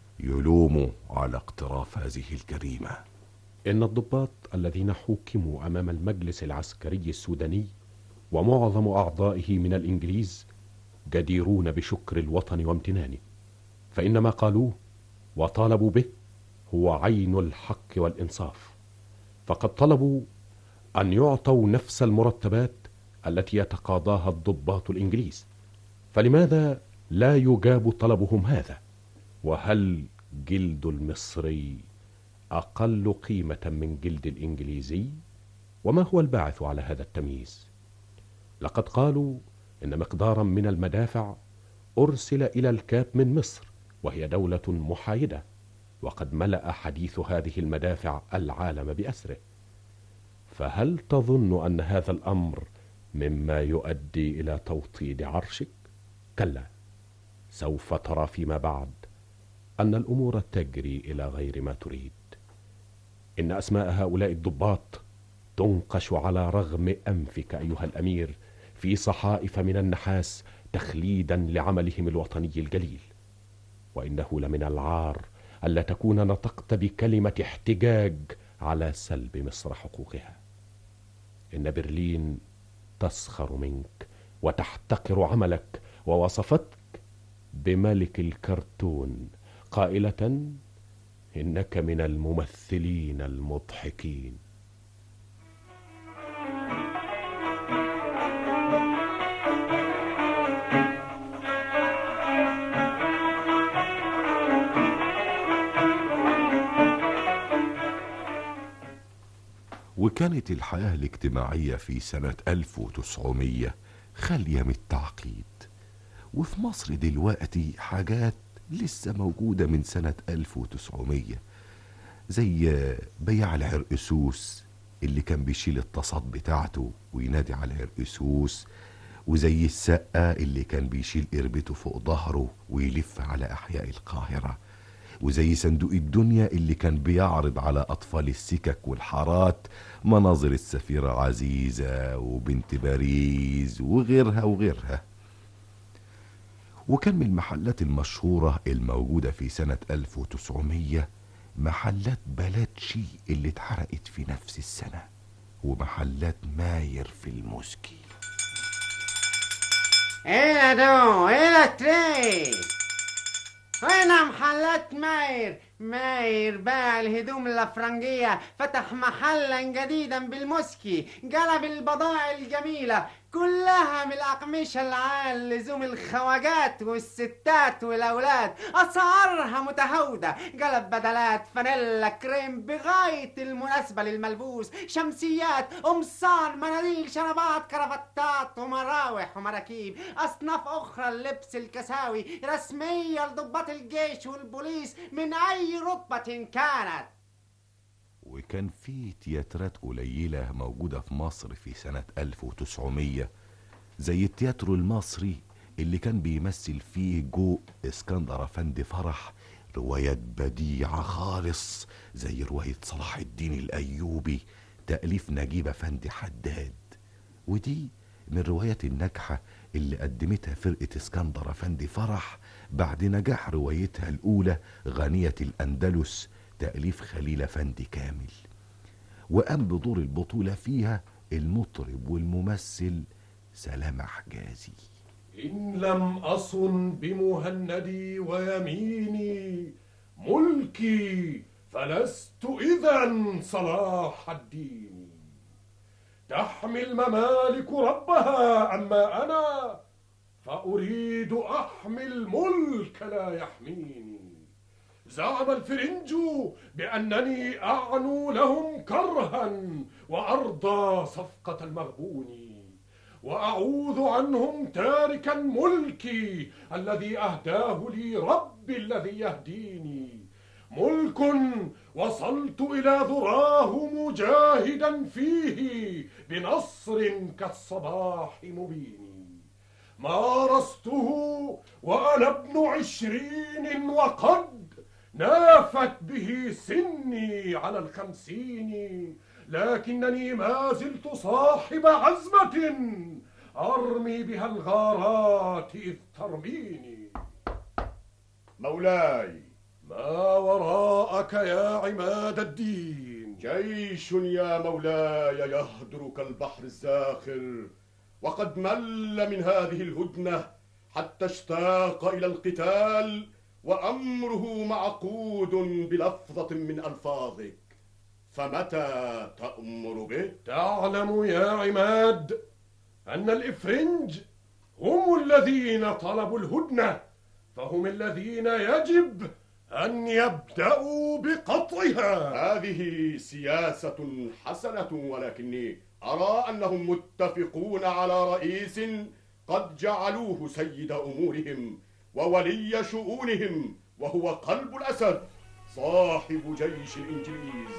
يلومه على اقتراف هذه الجريمة إن الضباط الذين حوكموا أمام المجلس العسكري السوداني ومعظم أعضائه من الإنجليز جديرون بشكر الوطن وامتنانه فان ما قالوه وطالبوا به هو عين الحق والانصاف فقد طلبوا ان يعطوا نفس المرتبات التي يتقاضاها الضباط الانجليز فلماذا لا يجاب طلبهم هذا وهل جلد المصري اقل قيمه من جلد الانجليزي وما هو الباعث على هذا التمييز لقد قالوا ان مقدارا من المدافع ارسل الى الكاب من مصر وهي دوله محايده وقد ملا حديث هذه المدافع العالم باسره فهل تظن ان هذا الامر مما يؤدي الى توطيد عرشك كلا سوف ترى فيما بعد ان الامور تجري الى غير ما تريد ان اسماء هؤلاء الضباط تنقش على رغم انفك ايها الامير في صحائف من النحاس تخليدا لعملهم الوطني الجليل وانه لمن العار الا تكون نطقت بكلمه احتجاج على سلب مصر حقوقها ان برلين تسخر منك وتحتقر عملك ووصفتك بملك الكرتون قائله انك من الممثلين المضحكين وكانت الحياة الاجتماعية في سنة 1900 خالية من التعقيد وفي مصر دلوقتي حاجات لسه موجودة من سنة 1900 زي بياع العرقسوس اللي كان بيشيل التصاد بتاعته وينادي على العرقسوس وزي السقة اللي كان بيشيل قربته فوق ظهره ويلف على أحياء القاهرة وزي صندوق الدنيا اللي كان بيعرض على أطفال السكك والحارات مناظر السفيرة عزيزة وبنت باريس وغيرها وغيرها وكان من المحلات المشهورة الموجودة في سنة 1900 محلات بلاتشي اللي اتحرقت في نفس السنة ومحلات ماير في الموسكي ايه دو ايه تري وين محلات ماير ماير باع الهدوم الافرنجية فتح محلا جديدا بالموسكي قلب البضائع الجميلة كلها من الأقمشة العال لزوم الخواجات والستات والأولاد أسعارها متهاودة قلب بدلات فانيلا كريم بغاية المناسبة للملبوس شمسيات قمصان مناديل شرابات كرافتات ومراوح ومراكيب أصناف أخرى اللبس الكساوي رسمية لضباط الجيش والبوليس من أي رتبة كانت وكان في تياترات قليلة موجودة في مصر في سنة 1900 زي التياترو المصري اللي كان بيمثل فيه جو اسكندر أفندي فرح روايات بديعة خالص زي رواية صلاح الدين الأيوبي تأليف نجيب أفندي حداد ودي من الروايات الناجحة اللي قدمتها فرقة اسكندر أفندي فرح بعد نجاح روايتها الأولى غنية الأندلس تأليف خليل أفندي كامل وقام بدور البطولة فيها المطرب والممثل سلام حجازي إن لم أصن بمهندي ويميني ملكي فلست إذا صلاح الدين تحمي الممالك ربها أما أنا فأريد أحمي الملك لا يحميني زعم الفرنج بأنني أعنو لهم كرها وأرضى صفقة المغبون وأعوذ عنهم تاركا ملكي الذي أهداه لي ربي الذي يهديني ملك وصلت إلى ذراه مجاهدا فيه بنصر كالصباح مبين مارسته وأنا ابن عشرين وقد نافت به سني على الخمسين لكنني ما زلت صاحب عزمة أرمي بها الغارات إذ ترميني مولاي ما وراءك يا عماد الدين جيش يا مولاي يهدر كالبحر الزاخر وقد مل من هذه الهدنة حتى اشتاق إلى القتال وأمره معقود بلفظة من ألفاظك فمتى تأمر به؟ تعلم يا عماد أن الإفرنج هم الذين طلبوا الهدنة فهم الذين يجب أن يبدأوا بقطعها هذه سياسة حسنة ولكني أرى أنهم متفقون على رئيس قد جعلوه سيد أمورهم وولي شؤونهم وهو قلب الأسد صاحب جيش الإنجليز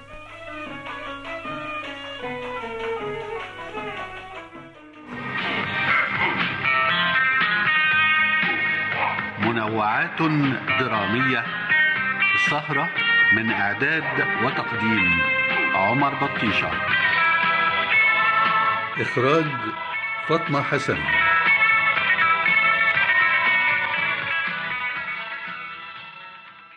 منوعات درامية السهرة من إعداد وتقديم عمر بطيشة إخراج فاطمة حسن